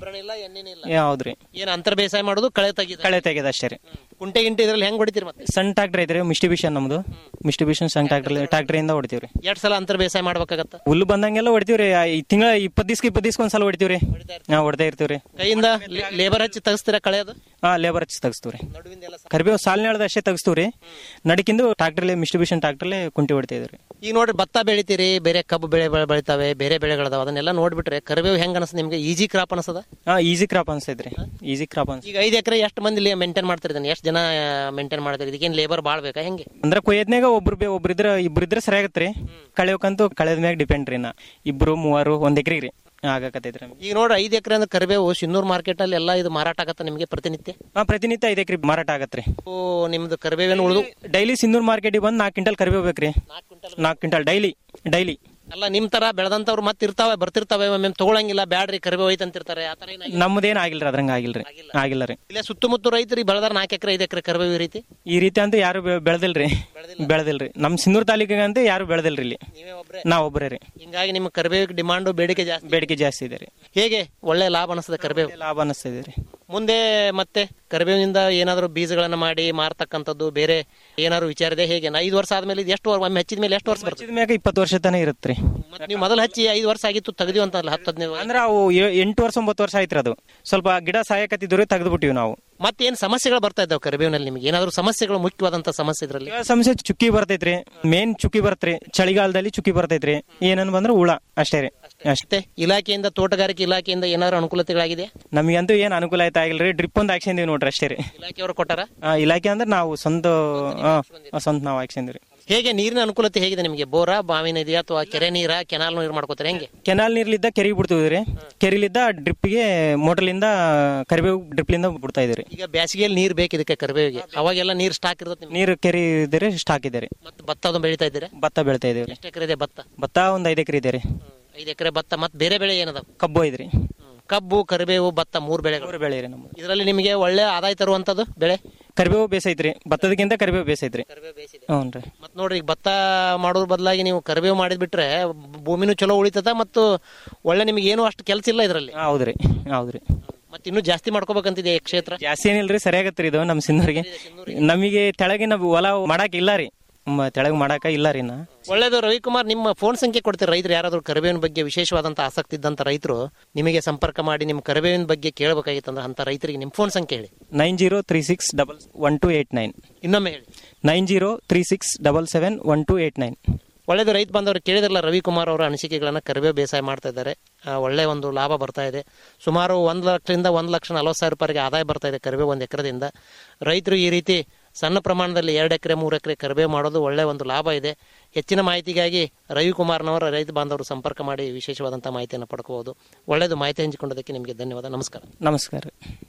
ಹೌದ್ರಿ ಏನ್ ಅಂತರ ಬೇಸಾಯ ಮಾಡೋದು ಕಳೆ ತೆಗಿದೆ ಕಳೆ ತೆಗೆದ ಅಷ್ಟೇ ರೀ ಕುಂಟೆ ಗಿಂಟೆ ಇದ್ರಲ್ಲಿ ಹೆಂಗ್ ಹೊಡಿತೀರಿ ಮತ್ತೆ ಸಣ್ಣ ಟ್ರಾಕ್ಟರ್ ಐತ್ರಿ ಮಿಸ್ಟಿಬಿಷನ್ ನಮ್ದು ಮಿಸ್ಟಿಬಿಷನ್ ಸಣ್ಣ ಟ್ರಾಕ್ಟರ್ ಟ್ರಾಕ್ಟರ್ ಇಂದ ಹೊಡಿತೀವ್ರಿ ಎರಡ್ ಸಲ ಅಂತರ ಬೇಸಾಯ ಮಾಡ್ಬೇಕಾಗತ್ತ ಹುಲ್ಲು ಬಂದಂಗೆಲ್ಲ ಹೊಡಿತೀವ್ರಿ ಈ ತಿಂಗಳ ಇಪ್ಪತ್ತು ದಿವ್ಸ ಇಪ್ಪತ್ತು ದಿವ್ಸ ಒಂದ್ಸಲ ಹೊಡಿತೀವ್ರಿ ಹಾ ಹೊಡ್ತಾ ಇರ್ತೀವ್ರಿ ಕೈಯಿಂದ ಲೇಬರ್ ಹಚ್ಚಿ ತೆಗಿಸ್ತೀರಾ ಕಳೆ ಅದು ಹಾ ಲೇಬರ್ ಹಚ್ಚಿ ತೆಗಿಸ್ತೀವ್ರಿ ಕರಿಬೇವು ಸಾಲಿನ ಎಳ್ದ ಅಷ್ಟೇ ತೆಗಿಸ್ತೀವ್ರಿ ನಡಕಿಂದು ಟ್ರಾಕ್ಟರ್ಲೆ ಮಿಸ್ಟ್ರಿಬ್ಯೂಷನ್ ಟ್ರಾಕ್ಟರ್ಲೆ ಕುಂಟಿ ಹೊಡಿತಾ ಇದ್ರಿ ಈಗ ನೋಡ್ರಿ ಭತ್ತ ಬೆಳಿತೀರಿ ಬೇರೆ ಕಬ್ಬು ಬೆಳೆ ಬೆಳೆ ಬೆಳಿತಾವೆ ಬೇರೆ ಬೆಳೆಗಳದಾವ ಅದನ್ನೆಲ್ಲ ನೋಡ್ಬಿಟ್ರೆ ಕರಿಬೇವು ಹೆಂಗ್ ಅನ್ಸ್ತದೆ ನಿಮ್ಗೆ ಈಜಿ ಕ್ರಾಪ್ ಅನ್ಸದ ಹಾ ಈಸಿ ಕ್ರಾಪ್ ಅನ್ಸೈತ್ರಿ ಈಸಿ ಕ್ರಾಪ್ ಅನ್ಸ ಈಗ ಐದು ಎಕರೆ ಎಷ್ಟು ಮಂದಿ ಮೇಂಟೈನ್ ಮಾಡ್ತೀರಿ ಇದನ್ನ ಎಷ್ಟು ಜನ ಮೇಂಟೈನ್ ಮಾಡ್ತೀರಿ ಇದಕ್ಕೇನು ಲೇಬರ್ ಭಾಳ ಬೇಕಾ ಹೆಂಗೆ ಅಂದ್ರ ಕೊಯ್ಯದ್ನಾಗ ಒಬ್ರು ಬೇ- ಒಬ್ರು ಇದ್ರ ಇಬ್ರು ಇದ್ರ ಸರಿ ಆಗತ್ರಿ ಕಳೆಯೋಕಂತೂ ಕಳೆದ ಮ್ಯಾಗ ಡಿಪೆಂಡ್ ರೀ ನಾ ಇಬ್ರು ಮೂವರು ಒಂದ್ ಎಕರೆಗೆ ರೀ ಆಗಕತ್ತೈತ್ರಿ ನಮ್ಗೆ ಈಗ ನೋಡ್ರಿ ಐದು ಎಕರೆ ಅಂದ್ರೆ ಕರಿಬೇವು ಸಿನ್ನೂರ್ ಮಾರ್ಕೆಟ್ ಅಲ್ಲಿ ಎಲ್ಲ ಇದು ಮಾರಾಟ ಆಗತ್ತ ನಿಮಗೆ ಪ್ರತಿನಿತ್ಯ ಹಾ ಪ್ರತಿನಿತ್ಯ ಐದು ಎಕರೆ ಮಾರಾಟ ಆಗತ್ರಿ ಓ ನಿಮ್ದು ಕರಿಬೇವೇನು ಉಳಿದು ಡೈಲಿ ಸಿಂಧೂರ್ ಮಾರ್ಕೆಟಿಗೆ ಬಂದು ನಾಲ್ಕು ಕ್ವಿಂಟಲ್ ಕರಿಬೇವು ಬೇಕ್ರಿ ನಾಲ್ಕು ಕ್ವಿಂಟಲ್ ಡೈಲಿ ಡೈಲಿ ಅಲ್ಲ ನಿಮ್ ತರ ಬೆಳೆದಂತವ್ರು ಮತ್ತೆ ಇರ್ತಾವೆ ಬರ್ತಿರ್ತಾವೆ ಒಮ್ಮೆ ತಗೊಳಂಗಿಲ್ಲ ಬ್ಯಾಡ್ರಿ ಕರಿಬೇವು ಐತೆ ಅಂತಿರ್ತಾರೆ ಆ ತರ ಏನಾಗಿಲ್ಲ ನಮ್ದೇನ್ ಆಗಿಲ್ರಿ ಅದ್ರಂಗ ಆಗಿಲ್ರಿ ಆಗಿಲ್ಲ ರೀ ಇಲ್ಲೇ ಸುತ್ತಮುತ್ತ ರೈತರು ಬೆಳೆದಾರ ನಾಲ್ಕು ಎಕರೆ ಐದು ಎಕರೆ ಕರಿಬೇವು ಈ ರೀತಿ ಈ ರೀತಿ ಅಂತೂ ಯಾರು ಬೆ- ಬೆಳೆದಿಲ್ರಿ ಬೆಳೆದಿಲ್ರಿ ನಮ್ ಸಿಂಧೂರ್ ತಾಲೂಕಿಗೆ ಅಂತ ಯಾರು ಬೆಳೆದಿಲ್ರಿ ಇಲ್ಲಿ ನಾವ್ ಒಬ್ಬರೇ ರೀ ಹಿಂಗಾಗಿ ನಿಮ್ಮ ಕರಿಬೇವಿಗೆ ಡಿಮಾಂಡು ಬೇಡಿಕೆ ಜಾಸ್ತಿ ಬೇಡಿಕೆ ಜಾಸ್ತಿ ಇದೆ ರೀ ಹೇಗೆ ಒಳ್ಳೆ ಲಾಭ ಅನಿಸ್ತದೆ ಕರಿಬೇವು ಲಾಭ ಅನಿಸ್ತಿದೆ ರೀ ಮುಂದೆ ಮತ್ತೆ ಕರಿಬೇವಿನಿಂದ ಏನಾದ್ರು ಬೀಜಗಳನ್ನ ಮಾಡಿ ಮಾರ್ತಕ್ಕಂಥದ್ದು ಬೇರೆ ಏನಾದ್ರು ವಿಚಾರ ಇದೆ ಹೇಗೆ ಐದು ವರ್ಷ ಆದ್ಮೇಲೆ ಇದು ಎಷ್ಟು ವರ್ಷ ಒಮ್ಮೆ ಹಚ್ಚಿದ ಮೇಲೆ ಎಷ್ಟು ವರ್ಷ ಬರ್ತದೆ ಹಚ್ಚಿದ ಮ್ಯಾಗ ಇಪ್ಪತ್ತು ವರ್ಷ ತನಕ ಇರುತ್ತೆ ಮತ್ತೆ ನೀವು ಮೊದಲು ಹಚ್ಚಿ ಐದು ವರ್ಷ ಆಗಿತ್ತು ತೆಗೆದಿವಿ ಅಂತಲ್ಲ ಹತ್ತು ಹದಿನೈದು ವರ್ಷ ಅಂದ್ರೆ ಅವು ಎ- ಎಂಟು ವರ್ಷ ಒಂಬತ್ತು ವರ್ಷ ಆಯ್ತು ಅದು ಸ್ವಲ್ಪ ಗಿಡ ಸಾಯಕತ್ತಿದ್ರು ತೆಗೆದು ಬಿಟ್ಟಿವಿ ನಾವು ಮತ್ತೇನ್ ಸಮಸ್ಯೆಗಳು ಬರ್ತಾ ಇದ್ದಾವೆ ಕರಿಬೇವಿನಲ್ಲಿ ನಿಮಗೆ ಏನಾದ್ರು ಸಮಸ್ಯೆಗಳು ಮುಖ್ಯವಾದಂತ ಸಮಸ್ಯೆ ಇದ್ರಲ್ಲಿ ಇವಾಗ ಸಮಸ್ಯೆ ಚುಕ್ಕಿ ಬರ್ತೈತ್ರಿ ಮೇನ್ ಚುಕ್ಕಿ ಬರ್ತೈತ್ರಿ ಚಳಿಗಾಲದಲ್ಲಿ ಚುಕ್ಕಿ ಬರ್ತೈತ್ರಿ ಏನನ್ ಬಂದ್ರೆ ಹುಳ ಅಷ್ಟೇ ರೀ ಅಷ್ಟೇ ಇಲಾಖೆಯಿಂದ ತೋಟಗಾರಿಕೆ ಇಲಾಖೆಯಿಂದ ಏನಾದ್ರು ಅನುಕೂಲತೆಗಳಾಗಿದೆ ನಮಗಂತೂ ಏನ್ ಅನುಕೂಲ ಆಯ್ತಾ ಆಗಿಲ್ರಿ ಡ್ರಿಪ್ ಒಂದು ಹಾಕ್ಸಿದೀವಿ ನೋಡ್ರಿ ಅಷ್ಟೇ ರೀ ಇಲಾಖೆಯವರು ಕೊಟ್ಟಾರ ಆ, ಇಲಾಖೆ ಅಂದ್ರೆ ನಾವು ಸ್ವಂತ ಆ, ಸ್ವಂತ ನಾವು ಹಾಕ್ಸಿದ್ರಿ ಹೇಗೆ ನೀರಿನ ಅನುಕೂಲತೆ ಹೇಗಿದೆ ನಿಮಗೆ ಬೋರಾ ಬಾವಿನ ಇದೆಯಾ ಅಥವಾ ಕೆರೆ ನೀರ ಕೆನಾಲ್ ನೀರು ಮಾಡ್ಕೋತಾರೆ ಹೆಂಗೆ ಕೆನಾಲ್ ನೀರ್ಲಿದ್ದ ಕೆರೆಗೆ ಬಿಡ್ತಿದ್ರಿ ಕೆರಿಲಿದ್ದ ಡ್ರಿಪ್ಗೆ ಮೋಟರ್ಲಿಂದ ಕರಿಬೇವು ಡ್ರಿಪ್ಲಿಂದ ಬಿಡ್ತಾ ಇದ್ರಿ ಈಗ ಬೇಸಿಗೆಯಲ್ಲಿ ನೀರು ಬೇಕು ಇದಕ್ಕೆ ಕರಿಬೇವಿಗೆ ಅವಾಗೆಲ್ಲ ನೀರು ಸ್ಟಾಕ್ ಇರುತ್ತೆ ನಿಮ್ಗೆ ನೀರು ಕೆರಿ ಇದ್ರಿ ಸ್ಟಾಕ್ ಇದೆ ರೀ ಮತ್ತೆ ಭತ್ತ ಅದನ್ನ ಬೆಳಿತಾ ಇದ್ದೀರಾ ಭತ್ತ ಬೆಳಿತಾ ಇದೀವಿ ಎಷ್ಟು ಎಕರೆ ಇದೆ ಭತ್ತ ಭತ್ತ ಒಂದ್ ಐದು ಎಕರೆ ಇದೆ ರೀ ಐದು ಎಕರೆ ಭತ್ತ ಮತ್ತೆ ಬೇರೆ ಬೆಳೆ ಏನದ ಕಬ್ಬು ಐದ್ರಿ ಕಬ್ಬು ಕರಿಬೇವು ಭತ್ತ ಮೂರು ಬೆಳೆಗಳು ಮೂರು ಬೆಳೆ ರೀ ನಮ್ದು ಇದರಲ್ಲಿ ನಿಮಗೆ ಒಳ್ಳೆ ಆದಾಯ ತರುವಂತದ್ದು ಬೆಳೆ ಕರಿಬೇವು ಬೇಸೈತ್ರಿ ಭತ್ತದಕ್ಕಿಂತ ಕರಿಬೇವು ಬೇಸೈತ್ರಿ ಹ್ಞೂ ರೀ ಮತ್ ನೋಡ್ರಿ ಈಗ ಭತ್ತ ಮಾಡೋದ್ರ ಬದಲಾಗಿ ನೀವು ಕರಿಬೇವು ಮಾಡಿದ್ ಬಿಟ್ರೆ ಭೂಮಿನೂ ಚಲೋ ಉಳಿತದ ಮತ್ತು ಒಳ್ಳೆ ನಿಮಗೆ ಏನು ಅಷ್ಟು ಕೆಲಸ ಇಲ್ಲ ಇದರಲ್ಲಿ ಹೌದ್ರಿ ಹೌದ್ರಿ ಮತ್ತೆ ಇನ್ನೂ ಜಾಸ್ತಿ ಮಾಡ್ಕೋಬೇಕಂತಿದೆ ಈ ಕ್ಷೇತ್ರ ಜಾಸ್ತಿ ಏನಿಲ್ರಿ ಸರಿಯಾಗತ್ರಿ ಇದು ನಮ್ ಸಿಂಧರ್ಗೆ ನಮಗೆ ತೆಳಗಿನ ಹೊಲ ಮಾಡಾಕ ಇಲ್ಲ ರೀ ಮ- ತೆಳಗ್ ಮಾಡಾಕ ಇಲ್ಲ ರೀ ನಾ ಒಳ್ಳೇದು ರವಿಕುಮಾರ್ ನಿಮ್ಮ ಫೋನ್ ಸಂಖ್ಯೆ ಕೊಡ್ತೀರಿ ರೈತರು ಯಾರಾದ್ರೂ ಕರಿಬೇವಿನ ಬಗ್ಗೆ ವಿಶೇಷವಾದಂತ ಆಸಕ್ತಿ ಇದ್ದಂತ ರೈತರು ನಿಮಗೆ ಸಂಪರ್ಕ ಮಾಡಿ ನಿಮ್ಮ ಕರಿಬೇವಿನ ಬಗ್ಗೆ ಕೇಳಬೇಕಾಗಿತ್ತಂದ್ರೆ ಅಂತ ರೈತರಿಗೆ ನಿಮ್ಮ ಫೋನ್ ಸಂಖ್ಯೆ ಹೇಳಿ nine zero three six double one two eight nine ಇನ್ನೊಮ್ಮೆ ಹೇಳಿ nine zero three six double seven one two eight nine ಒಳ್ಳೇದು ರೈತ ಬಂದವರು ಕೇಳಿದ್ರಲ್ಲ ರವಿಕುಮಾರ್ ಅವರ ಅನಿಸಿಕೆಗಳನ್ನ ಕರಿಬೇವು ಬೇಸಾಯ ಮಾಡ್ತಾ ಇದ್ದಾರೆ ಆ, ಒಳ್ಳೆ ಒಂದು ಲಾಭ ಬರ್ತಾ ಇದೆ ಸುಮಾರು ಒಂದು ಲಕ್ಷದಿಂದ ಒಂದು ಲಕ್ಷ ನಲವತ್ತು ಸಾವಿರ ರೂಪಾಯಿಗೆ ಆದಾಯ ಬರ್ತಾ ಇದೆ ಕರಿಬೇವು ಒಂದು ಎಕರೆದಿಂದ ರೈತರು ಈ ರೀತಿ ಸಣ್ಣ ಪ್ರಮಾಣದಲ್ಲಿ ಎರಡು ಎಕರೆ ಮೂರು ಎಕರೆ ಕರಿಬೇವು ಮಾಡೋದು ಒಳ್ಳೆ ಒಂದು ಲಾಭ ಇದೆ ಹೆಚ್ಚಿನ ಮಾಹಿತಿಗಾಗಿ ರವಿಕುಮಾರ್ನವರ ರೈತ ಬಾಂಧವರು ಸಂಪರ್ಕ ಮಾಡಿ ವಿಶೇಷವಾದಂಥ ಮಾಹಿತಿಯನ್ನು ಪಡ್ಕೋಬಹುದು ಒಳ್ಳೆಯದು ಮಾಹಿತಿ ಹಂಚಿಕೊಂಡದಕ್ಕೆ ನಿಮಗೆ ಧನ್ಯವಾದ ನಮಸ್ಕಾರ ನಮಸ್ಕಾರ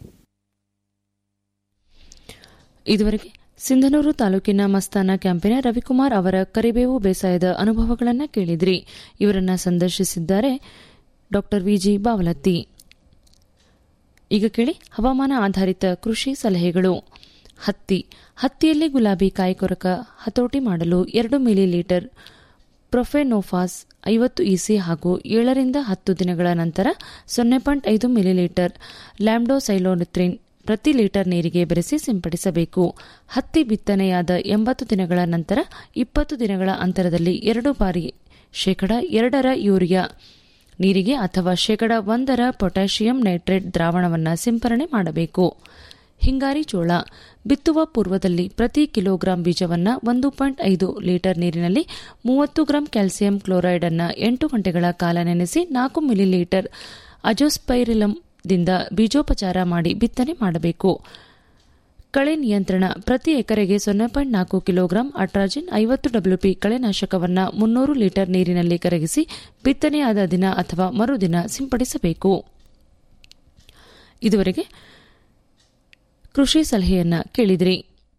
ಇದುವರೆಗೆ ಸಿಂಧನೂರು ತಾಲೂಕಿನ ಮಸ್ತಾನ ಕ್ಯಾಂಪಿನ ರವಿಕುಮಾರ್ ಅವರ ಕರಿಬೇವು ಬೇಸಾಯದ ಅನುಭವಗಳನ್ನು ಕೇಳಿದ್ರಿ ಇವರನ್ನ ಸಂದರ್ಶಿಸಿದ್ದಾರೆ ಡಾ ವಿಜಿ ಬಾವಲತ್ತಿ ಈಗ ಕೇಳಿ ಹವಾಮಾನ ಆಧಾರಿತ ಕೃಷಿ ಸಲಹೆಗಳು ಹತ್ತಿ ಹತ್ತಿಯಲ್ಲಿ ಗುಲಾಬಿ ಕಾಯಿಕೊರಕ ಹತೋಟಿ ಮಾಡಲು ಎರಡು ಮಿಲಿ ಲೀಟರ್ ಪ್ರೊಫೆನೋಫಾಸ್ ಐವತ್ತು ಇಸಿ ಹಾಗೂ ಏಳರಿಂದ ಹತ್ತು ದಿನಗಳ ನಂತರ ಸೊನ್ನೆ ಪಾಯಿಂಟ್ ಐದು ಮಿಲಿಲೀಟರ್ ಲ್ಯಾಂಬ್ಡೋಸೈಲೋನಿತ್ರಿನ್ ಪ್ರತಿ ಲೀಟರ್ ನೀರಿಗೆ ಬೆರೆಸಿ ಸಿಂಪಡಿಸಬೇಕು ಹತ್ತಿ ಬಿತ್ತನೆಯಾದ ಎಂಬತ್ತು ದಿನಗಳ ನಂತರ ಇಪ್ಪತ್ತು ದಿನಗಳ ಅಂತರದಲ್ಲಿ ಎರಡು ಬಾರಿ ಶೇಕಡ ಎರಡರ ಯೂರಿಯಾ ನೀರಿಗೆ ಅಥವಾ ಶೇಕಡ ಒಂದರ ಪೊಟ್ಯಾಷಿಯಂ ನೈಟ್ರೇಟ್ ದ್ರಾವಣವನ್ನು ಸಿಂಪರಣೆ ಮಾಡಬೇಕು ಹಿಂಗಾರಿ ಜೋಳ ಬಿತ್ತುವ ಪೂರ್ವದಲ್ಲಿ ಪ್ರತಿ ಕಿಲೋಗ್ರಾಂ ಬೀಜವನ್ನು ಒಂದು ಪಾಯಿಂಟ್ ಐದು ಲೀಟರ್ ನೀರಿನಲ್ಲಿ ಮೂವತ್ತು ಗ್ರಾಂ ಕ್ಯಾಲ್ಸಿಯಂ ಕ್ಲೋರೈಡ್ ಅನ್ನು ಎಂಟು ಗಂಟೆಗಳ ಕಾಲ ನೆನೆಸಿ ನಾಲ್ಕು ಮಿಲಿಲೀಟರ್ ಅಜೋಸ್ಪೈರಿಲಂದಿಂದ ಬೀಜೋಪಚಾರ ಮಾಡಿ ಬಿತ್ತನೆ ಮಾಡಬೇಕು ಕಳೆ ನಿಯಂತ್ರಣ ಪ್ರತಿ ಎಕರೆಗೆ ಸೊನ್ನೆ ಪಾಯಿಂಟ್ ನಾಲ್ಕು ಕಿಲೋಗ್ರಾಂ ಅಟ್ರಾಜಿನ್ ಐವತ್ತು ಡಬ್ಲ್ಯೂಪಿ ಕಳೆನಾಶಕವನ್ನು ಮುನ್ನೂರು ಲೀಟರ್ ನೀರಿನಲ್ಲಿ ಕರಗಿಸಿ ಬಿತ್ತನೆಯಾದ ದಿನ ಅಥವಾ ಮರುದಿನ ಸಿಂಪಡಿಸಬೇಕು ಇದುವರೆಗೆ ಕೃಷಿ ಸಲಹೆಯನ್ನ ಕೇಳಿದ್ರಿ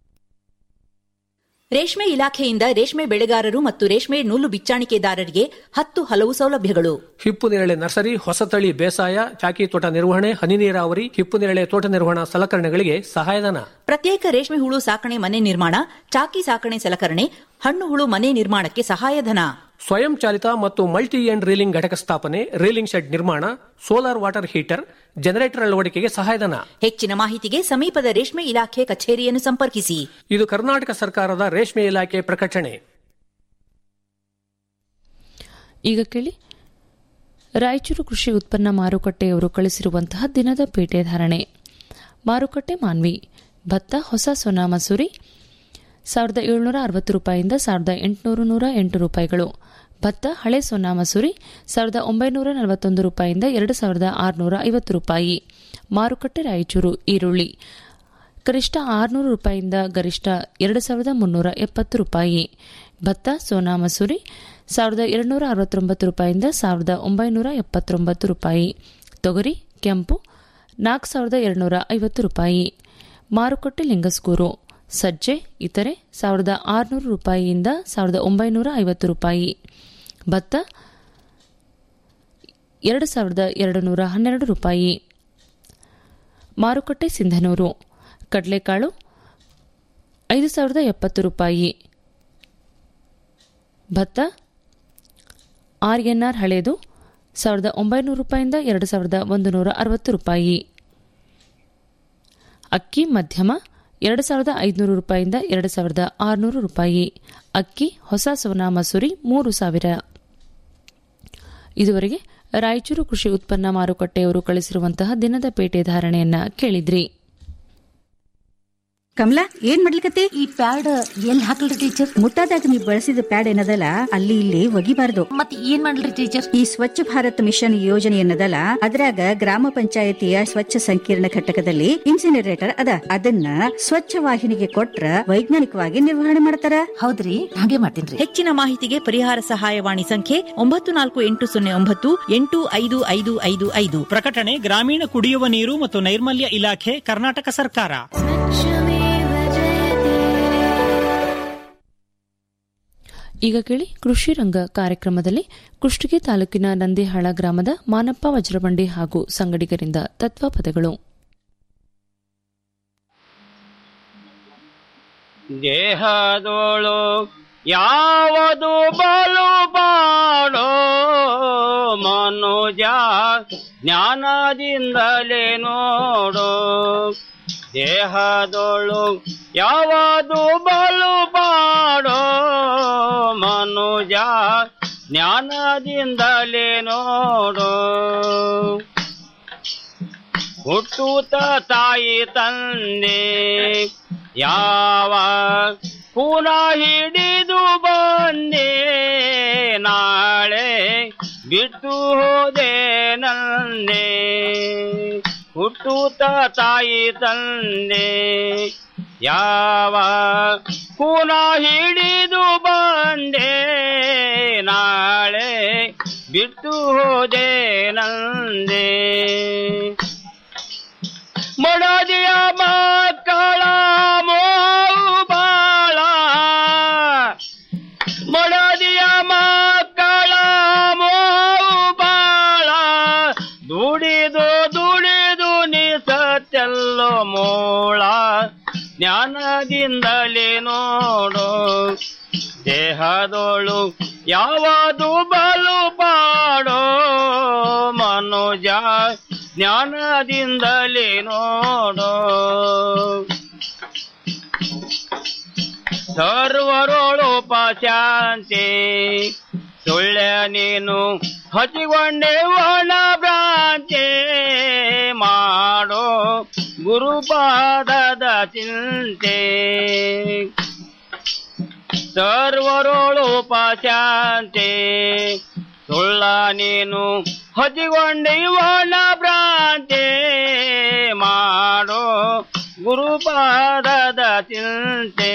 ರೇಷ್ಮೆ ಇಲಾಖೆಯಿಂದ ರೇಷ್ಮೆ ಬೆಳೆಗಾರರು ಮತ್ತು ರೇಷ್ಮೆ ನೂಲು ಬಿಚ್ಚಾಣಿಕೆದಾರರಿಗೆ ಹತ್ತು ಹಲವು ಸೌಲಭ್ಯಗಳು ಹಿಪ್ಪು ನೇರಳೆ ನರ್ಸರಿ ಹೊಸತಳಿ ಬೇಸಾಯ ಚಾಕಿ ತೋಟ ನಿರ್ವಹಣೆ ಹನಿ ನೀರಾವರಿ ಹಿಪ್ಪು ನೇರಳೆ ತೋಟ ನಿರ್ವಹಣಾ ಸಲಕರಣೆಗಳಿಗೆ ಸಹಾಯಧನ ಪ್ರತ್ಯೇಕ ರೇಷ್ಮೆ ಹುಳು ಸಾಕಣೆ ಮನೆ ನಿರ್ಮಾಣ ಚಾಕಿ ಸಾಕಣೆ ಸಲಕರಣೆ ಹಣ್ಣು ಹುಳು ಮನೆ ನಿರ್ಮಾಣಕ್ಕೆ ಸಹಾಯಧನ ಸ್ವಯಂ ಚಾಲಿತ ಮತ್ತು ಮಲ್ಟಿ ಎಂಡ್ ರೀಲಿಂಗ್ ಘಟಕ ಸ್ಥಾಪನೆ ರೀಲಿಂಗ್ ಶೆಡ್ ನಿರ್ಮಾಣ ಸೋಲಾರ್ ವಾಟರ್ ಹೀಟರ್ ಜನರೇಟರ್ ಅಳವಡಿಕೆಗೆ ಸಹಾಯಧನ ಹೆಚ್ಚಿನ ಮಾಹಿತಿಗೆ ಸಮೀಪದ ರೇಷ್ಮೆ ಇಲಾಖೆ ಕಚೇರಿಯನ್ನು ಸಂಪರ್ಕಿಸಿ ಇದು ಕರ್ನಾಟಕ ಸರ್ಕಾರದ ರೇಷ್ಮೆ ಇಲಾಖೆ ಪ್ರಕಟಣೆ ಈಗ ಕೇಳಿ ರಾಯಚೂರು ಕೃಷಿ ಉತ್ಪನ್ನ ಮಾರುಕಟ್ಟೆಯವರು ಕಳಿಸಿರುವಂತಹ ದಿನದ ಪೇಟೆ ಧಾರಣೆ ಮಾರುಕಟ್ಟೆ ಮಾನ್ವಿ ಭತ್ತ ಹೊಸ ಸೊನಾ ಮಸೂರಿ ಸಾವಿರದ ಏಳುನೂರ ಅರವತ್ತು ರೂಪಾಯಿಯಿಂದ ಸಾವಿರದ ಎಂಟುನೂರು ನೂರ ಎಂಟು ರೂಪಾಯಿಗಳು ಭತ್ತ ಹಳೆ ಸೊನಾ ಮಸೂರಿ ಸಾವಿರದ ಒಂಬೈನೂರ ನಲವತ್ತೊಂದು ರೂಪಾಯಿಯಿಂದ ಎರಡು ಸಾವಿರದ ಆರುನೂರ ಐವತ್ತು ರೂಪಾಯಿ ಮಾರುಕಟ್ಟೆ ರಾಯಚೂರು ಈರುಳ್ಳಿ ಗರಿಷ್ಠ ಆರುನೂರು ರೂಪಾಯಿಯಿಂದ ಗರಿಷ್ಠ ಎರಡು ಸಾವಿರದ ಮುನ್ನೂರ ಎಪ್ಪತ್ತು ರೂಪಾಯಿ ಭತ್ತ ಸೋನಾ ಮಸೂರಿ ಸಾವಿರದ ಎರಡುನೂರ ಅರವತ್ತೊಂಬತ್ತು ರೂಪಾಯಿಯಿಂದ ಸಾವಿರದ ಒಂಬೈನೂರ ಎಪ್ಪತ್ತೊಂಬತ್ತು ರೂಪಾಯಿ ತೊಗರಿ ಕೆಂಪು ನಾಲ್ಕು ಸಾವಿರದ ಎರಡುನೂರ ಐವತ್ತು ರೂಪಾಯಿ ಮಾರುಕಟ್ಟೆ ಲಿಂಗಸ್ಗೂರು ಸಜ್ಜೆ ಇತರೆ ಸಾವಿರದ ಆರುನೂರು ರೂಪಾಯಿಯಿಂದ ಸಾವಿರದ ಒಂಬೈನೂರ ಐವತ್ತು ರೂಪಾಯಿ ಭತ್ತ ಎರಡು ಸಾವಿರದ ಎರಡು ನೂರ ಹನ್ನೆರಡು ರೂಪಾಯಿ ಮಾರುಕಟ್ಟೆ ಸಿಂಧನೂರು ಕಡಲೆಕಾಳು ಐದು ಸಾವಿರದ ಎಪ್ಪತ್ತು ರೂಪಾಯಿ ಭತ್ತ ಆರ್ಎನ್ಆರ್ ಹಳೇದು ಸಾವಿರದ ಒಂಬೈನೂರು ರೂಪಾಯಿಯಿಂದ ಎರಡು ಸಾವಿರದ ಒಂದು ನೂರ ಅರವತ್ತು ರೂಪಾಯಿ ಅಕ್ಕಿ ಮಧ್ಯಮ ಎರಡು ಸಾವಿರದ ಐದುನೂರು ರೂಪಾಯಿಯಿಂದ ಎರಡು ಸಾವಿರದ ಆರುನೂರು ರೂಪಾಯಿ ಅಕ್ಕಿ ಹೊಸ ಸೋನಾ ಮಸೂರಿ ಮೂರು ಸಾವಿರ ಇದುವರೆಗೆ ರಾಯಚೂರು ಕೃಷಿ ಉತ್ಪನ್ನ ಮಾರುಕಟ್ಟೆಯವರು ಕಳಿಸಿರುವಂತಹ ದಿನದ ಪೇಟೆ ಧಾರಣೆಯನ್ನ ಕೇಳಿದ್ರಿ ಕಮಲಾ ಏನ್ ಮಾಡ್ಲಿಕತ್ತಿ ಈ ಪ್ಯಾಡ್ ಎಲ್ಲಿ ಹಾಕಲ್ರಿ ಟೀಚರ್ ಮುಟ್ಟಾದಾಗ ನೀವು ಬಳಸಿದ ಪ್ಯಾಡ್ ಏನದಲ್ಲ ಅಲ್ಲಿ ಇಲ್ಲಿ ಒಗಿಬಾರ್ದು ಮತ್ ಏನ್ ಮಾಡ್ಲಿ ಟೀಚರ್ ಈ ಸ್ವಚ್ಛ ಭಾರತ್ ಮಿಷನ್ ಯೋಜನೆ ಏನದಲ್ಲ ಅದ್ರಾಗ ಗ್ರಾಮ ಪಂಚಾಯತಿಯ ಸ್ವಚ್ಛ ಸಂಕೀರ್ಣ ಘಟಕದಲ್ಲಿ ಇನ್ಸಿನರೇಟರ್ ಅದ ಅದನ್ನ ಸ್ವಚ್ಛ ವಾಹಿನಿಗೆ ಕೊಟ್ರ ವೈಜ್ಞಾನಿಕವಾಗಿ ನಿರ್ವಹಣೆ ಮಾಡ್ತಾರ ಹೌದ್ರಿ ಹಾಗೆ ಮಾಡ್ತೀನಿ ಹೆಚ್ಚಿನ ಮಾಹಿತಿಗೆ ಪರಿಹಾರ ಸಹಾಯವಾಣಿ ಸಂಖ್ಯೆ ಒಂಬತ್ತು ನಾಲ್ಕು ಎಂಟು ಸೊನ್ನೆ ಒಂಬತ್ತು ಎಂಟು ಐದು ಐದು ಐದು ಐದು ಪ್ರಕಟಣೆ ಗ್ರಾಮೀಣ ಕುಡಿಯುವ ನೀರು ಮತ್ತು ನೈರ್ಮಲ್ಯ ಇಲಾಖೆ ಕರ್ನಾಟಕ ಸರ್ಕಾರ ಈಗ ಕೇಳಿ ಕೃಷಿ ರಂಗ ಕಾರ್ಯಕ್ರಮದಲ್ಲಿ ಕುಷ್ಟಗಿ ತಾಲೂಕಿನ ನಂದಿಹಾಳ ಗ್ರಾಮದ ಮಾನಪ್ಪ ವಜ್ರಬಂಡಿ ಹಾಗೂ ಸಂಗಡಿಗರಿಂದ ತತ್ವಪದಗಳು ದೇಹದೋಳು ಯಾವುದು ಬಲು ಬಾಡೋ ಮನುಜ ಜ್ಞಾನದಿಂದಲೇ ನೋಡು ದೇಹದೋಳು ಯಾವುದು ಬಲು ಬಾಡೋ ಮನುಜ ಜ್ಞಾನದಿಂದಲೇ ನೋಡು ಹುಟ್ಟುತ್ತ ತಾಯಿ ತಂದೆ ಯಾವ ಪುನ ಹಿಡಿದು ಬಂದೆ ನಾಳೆ ಬಿಟ್ಟು ಹೋದೆ ನಂದೆ ಹುಟ್ಟುತ್ತ ತಾಯಿ ತಂದೆ ಯಾವ ಪುನ ಹಿಡಿದು ಬಂದೆ ನಾಳೆ ಬಿಟ್ಟು ಹೋದೆ ನಂದೆ ಮೊಡದಿಯ ಮಕ್ಕಳ ಮೋವು ಬಾಳ ಮೊಡದಿಯ ಮಕ್ಕಳ ಮೋವು ಬಾಳ ದುಡಿದು ದುಡಿದು ನೀ ಸತ್ಯಲ್ಲೋ ಮೋಳ ಜ್ಞಾನದಿಂದಲೇ ನೋಡು ದೇಹದೋಳು ಯಾವುದು ಬಲು ಪಾಡೋ ಮನುಜ ಜ್ಞಾನದಿಂದಲೇ ನೋಡೋ ಸರ್ವರೋಳೋಪ ಶಾಂತಿ ಸುಳ್ಳ ನೀನು ಹಚ್ಚಿಕೊಂಡೆ ಒಣ ಭ್ರಾಂತಿ ಮಾಡೋ ಗುರುಪಾದದ ಚಿಂತೆ ಸರ್ವರೋಳೋಪ ಶಾಂತಿ ಸುಳ್ಳ ನೀನು ಹಚ್ಚಿಕೊಂಡೆ ಒಣ ಭ್ರಾಂತಿ ಮಾಡೋ ಗುರುಪಾದದ ಚಿಂತೆ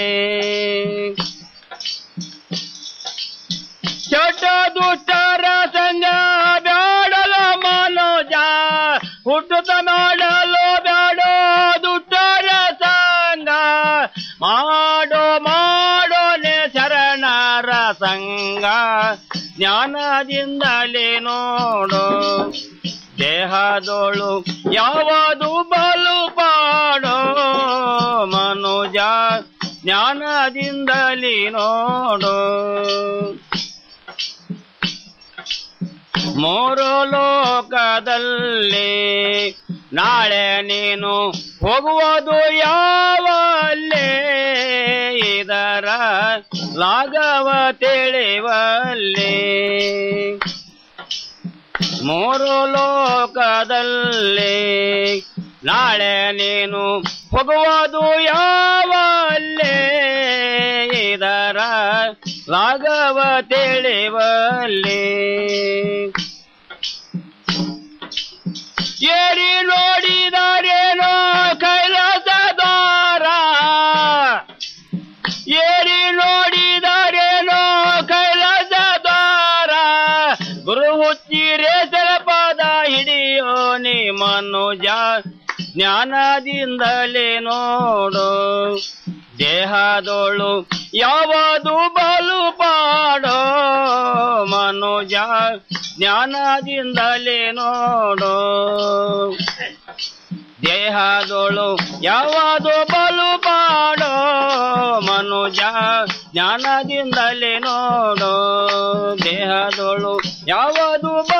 ಚಟ ದುಷ್ಟರ ಸಂಜ ಬ್ಯಾಡಲ ಮನೋಜ ಹುಟ್ಟುತ್ತ ಮಾಡಲು ಬ್ಯಾಡೋ ದುಷ್ಟರ ಸಂಗ ಮಾಡೋ ಮಾಡೋನೆ ಶರಣರ ಸಂಗ ಜ್ಞಾನದಿಂದಲೇ ನೋಡು ದೇಹದೋಳು ಯಾವುದು ಬಲು ಪಾಡೋ ಮನುಜ ಜ್ಞಾನದಿಂದಲೇ ನೋಡು ಮೂರು ಲೋಕದಲ್ಲಿ ನಾಳೆ ನೀನು ಹೋಗುವುದು ಯಾವಲ್ಲೇ ಇದರ ಲಾಘವ ತಿಳಿವಲ್ಲೇ ಮೂರು ಲೋಕದಲ್ಲಿ ನಾಳೆ ನೀನು ಹೋಗುವುದು ಯಾವಲ್ಲೇ ಇದರ ರಾಗವ ತಿಳಿವಲ್ಲಿ ಏರಿ ನೋಡಿದರೇನೋ ಕೈಲಾಸ ದ್ವಾರ ಏರಿ ನೋಡಿದರೇನೋ ಕೈಲಾಸ ದ್ವಾರ ಗುರು ಹುಚ್ಚಿರೆ ಪದ ಹಿಡಿಯೋ ನೀ ಮನುಜ ಜ್ಞಾನದಿಂದಲೇ ನೋಡು ದೇಹದೋಳು ಯಾವುದು ಬಲು ಪಾಡೋ ಮನುಜ ಜ್ಞಾನದಿಂದಲೇ ನೋಡು ದೇಹದೋಳು ಯಾವುದು ಬಲು ಪಾಡೋ ಮನುಜ ಜ್ಞಾನದಿಂದಲೇ ನೋಡು ದೇಹದೋಳು ಯಾವುದು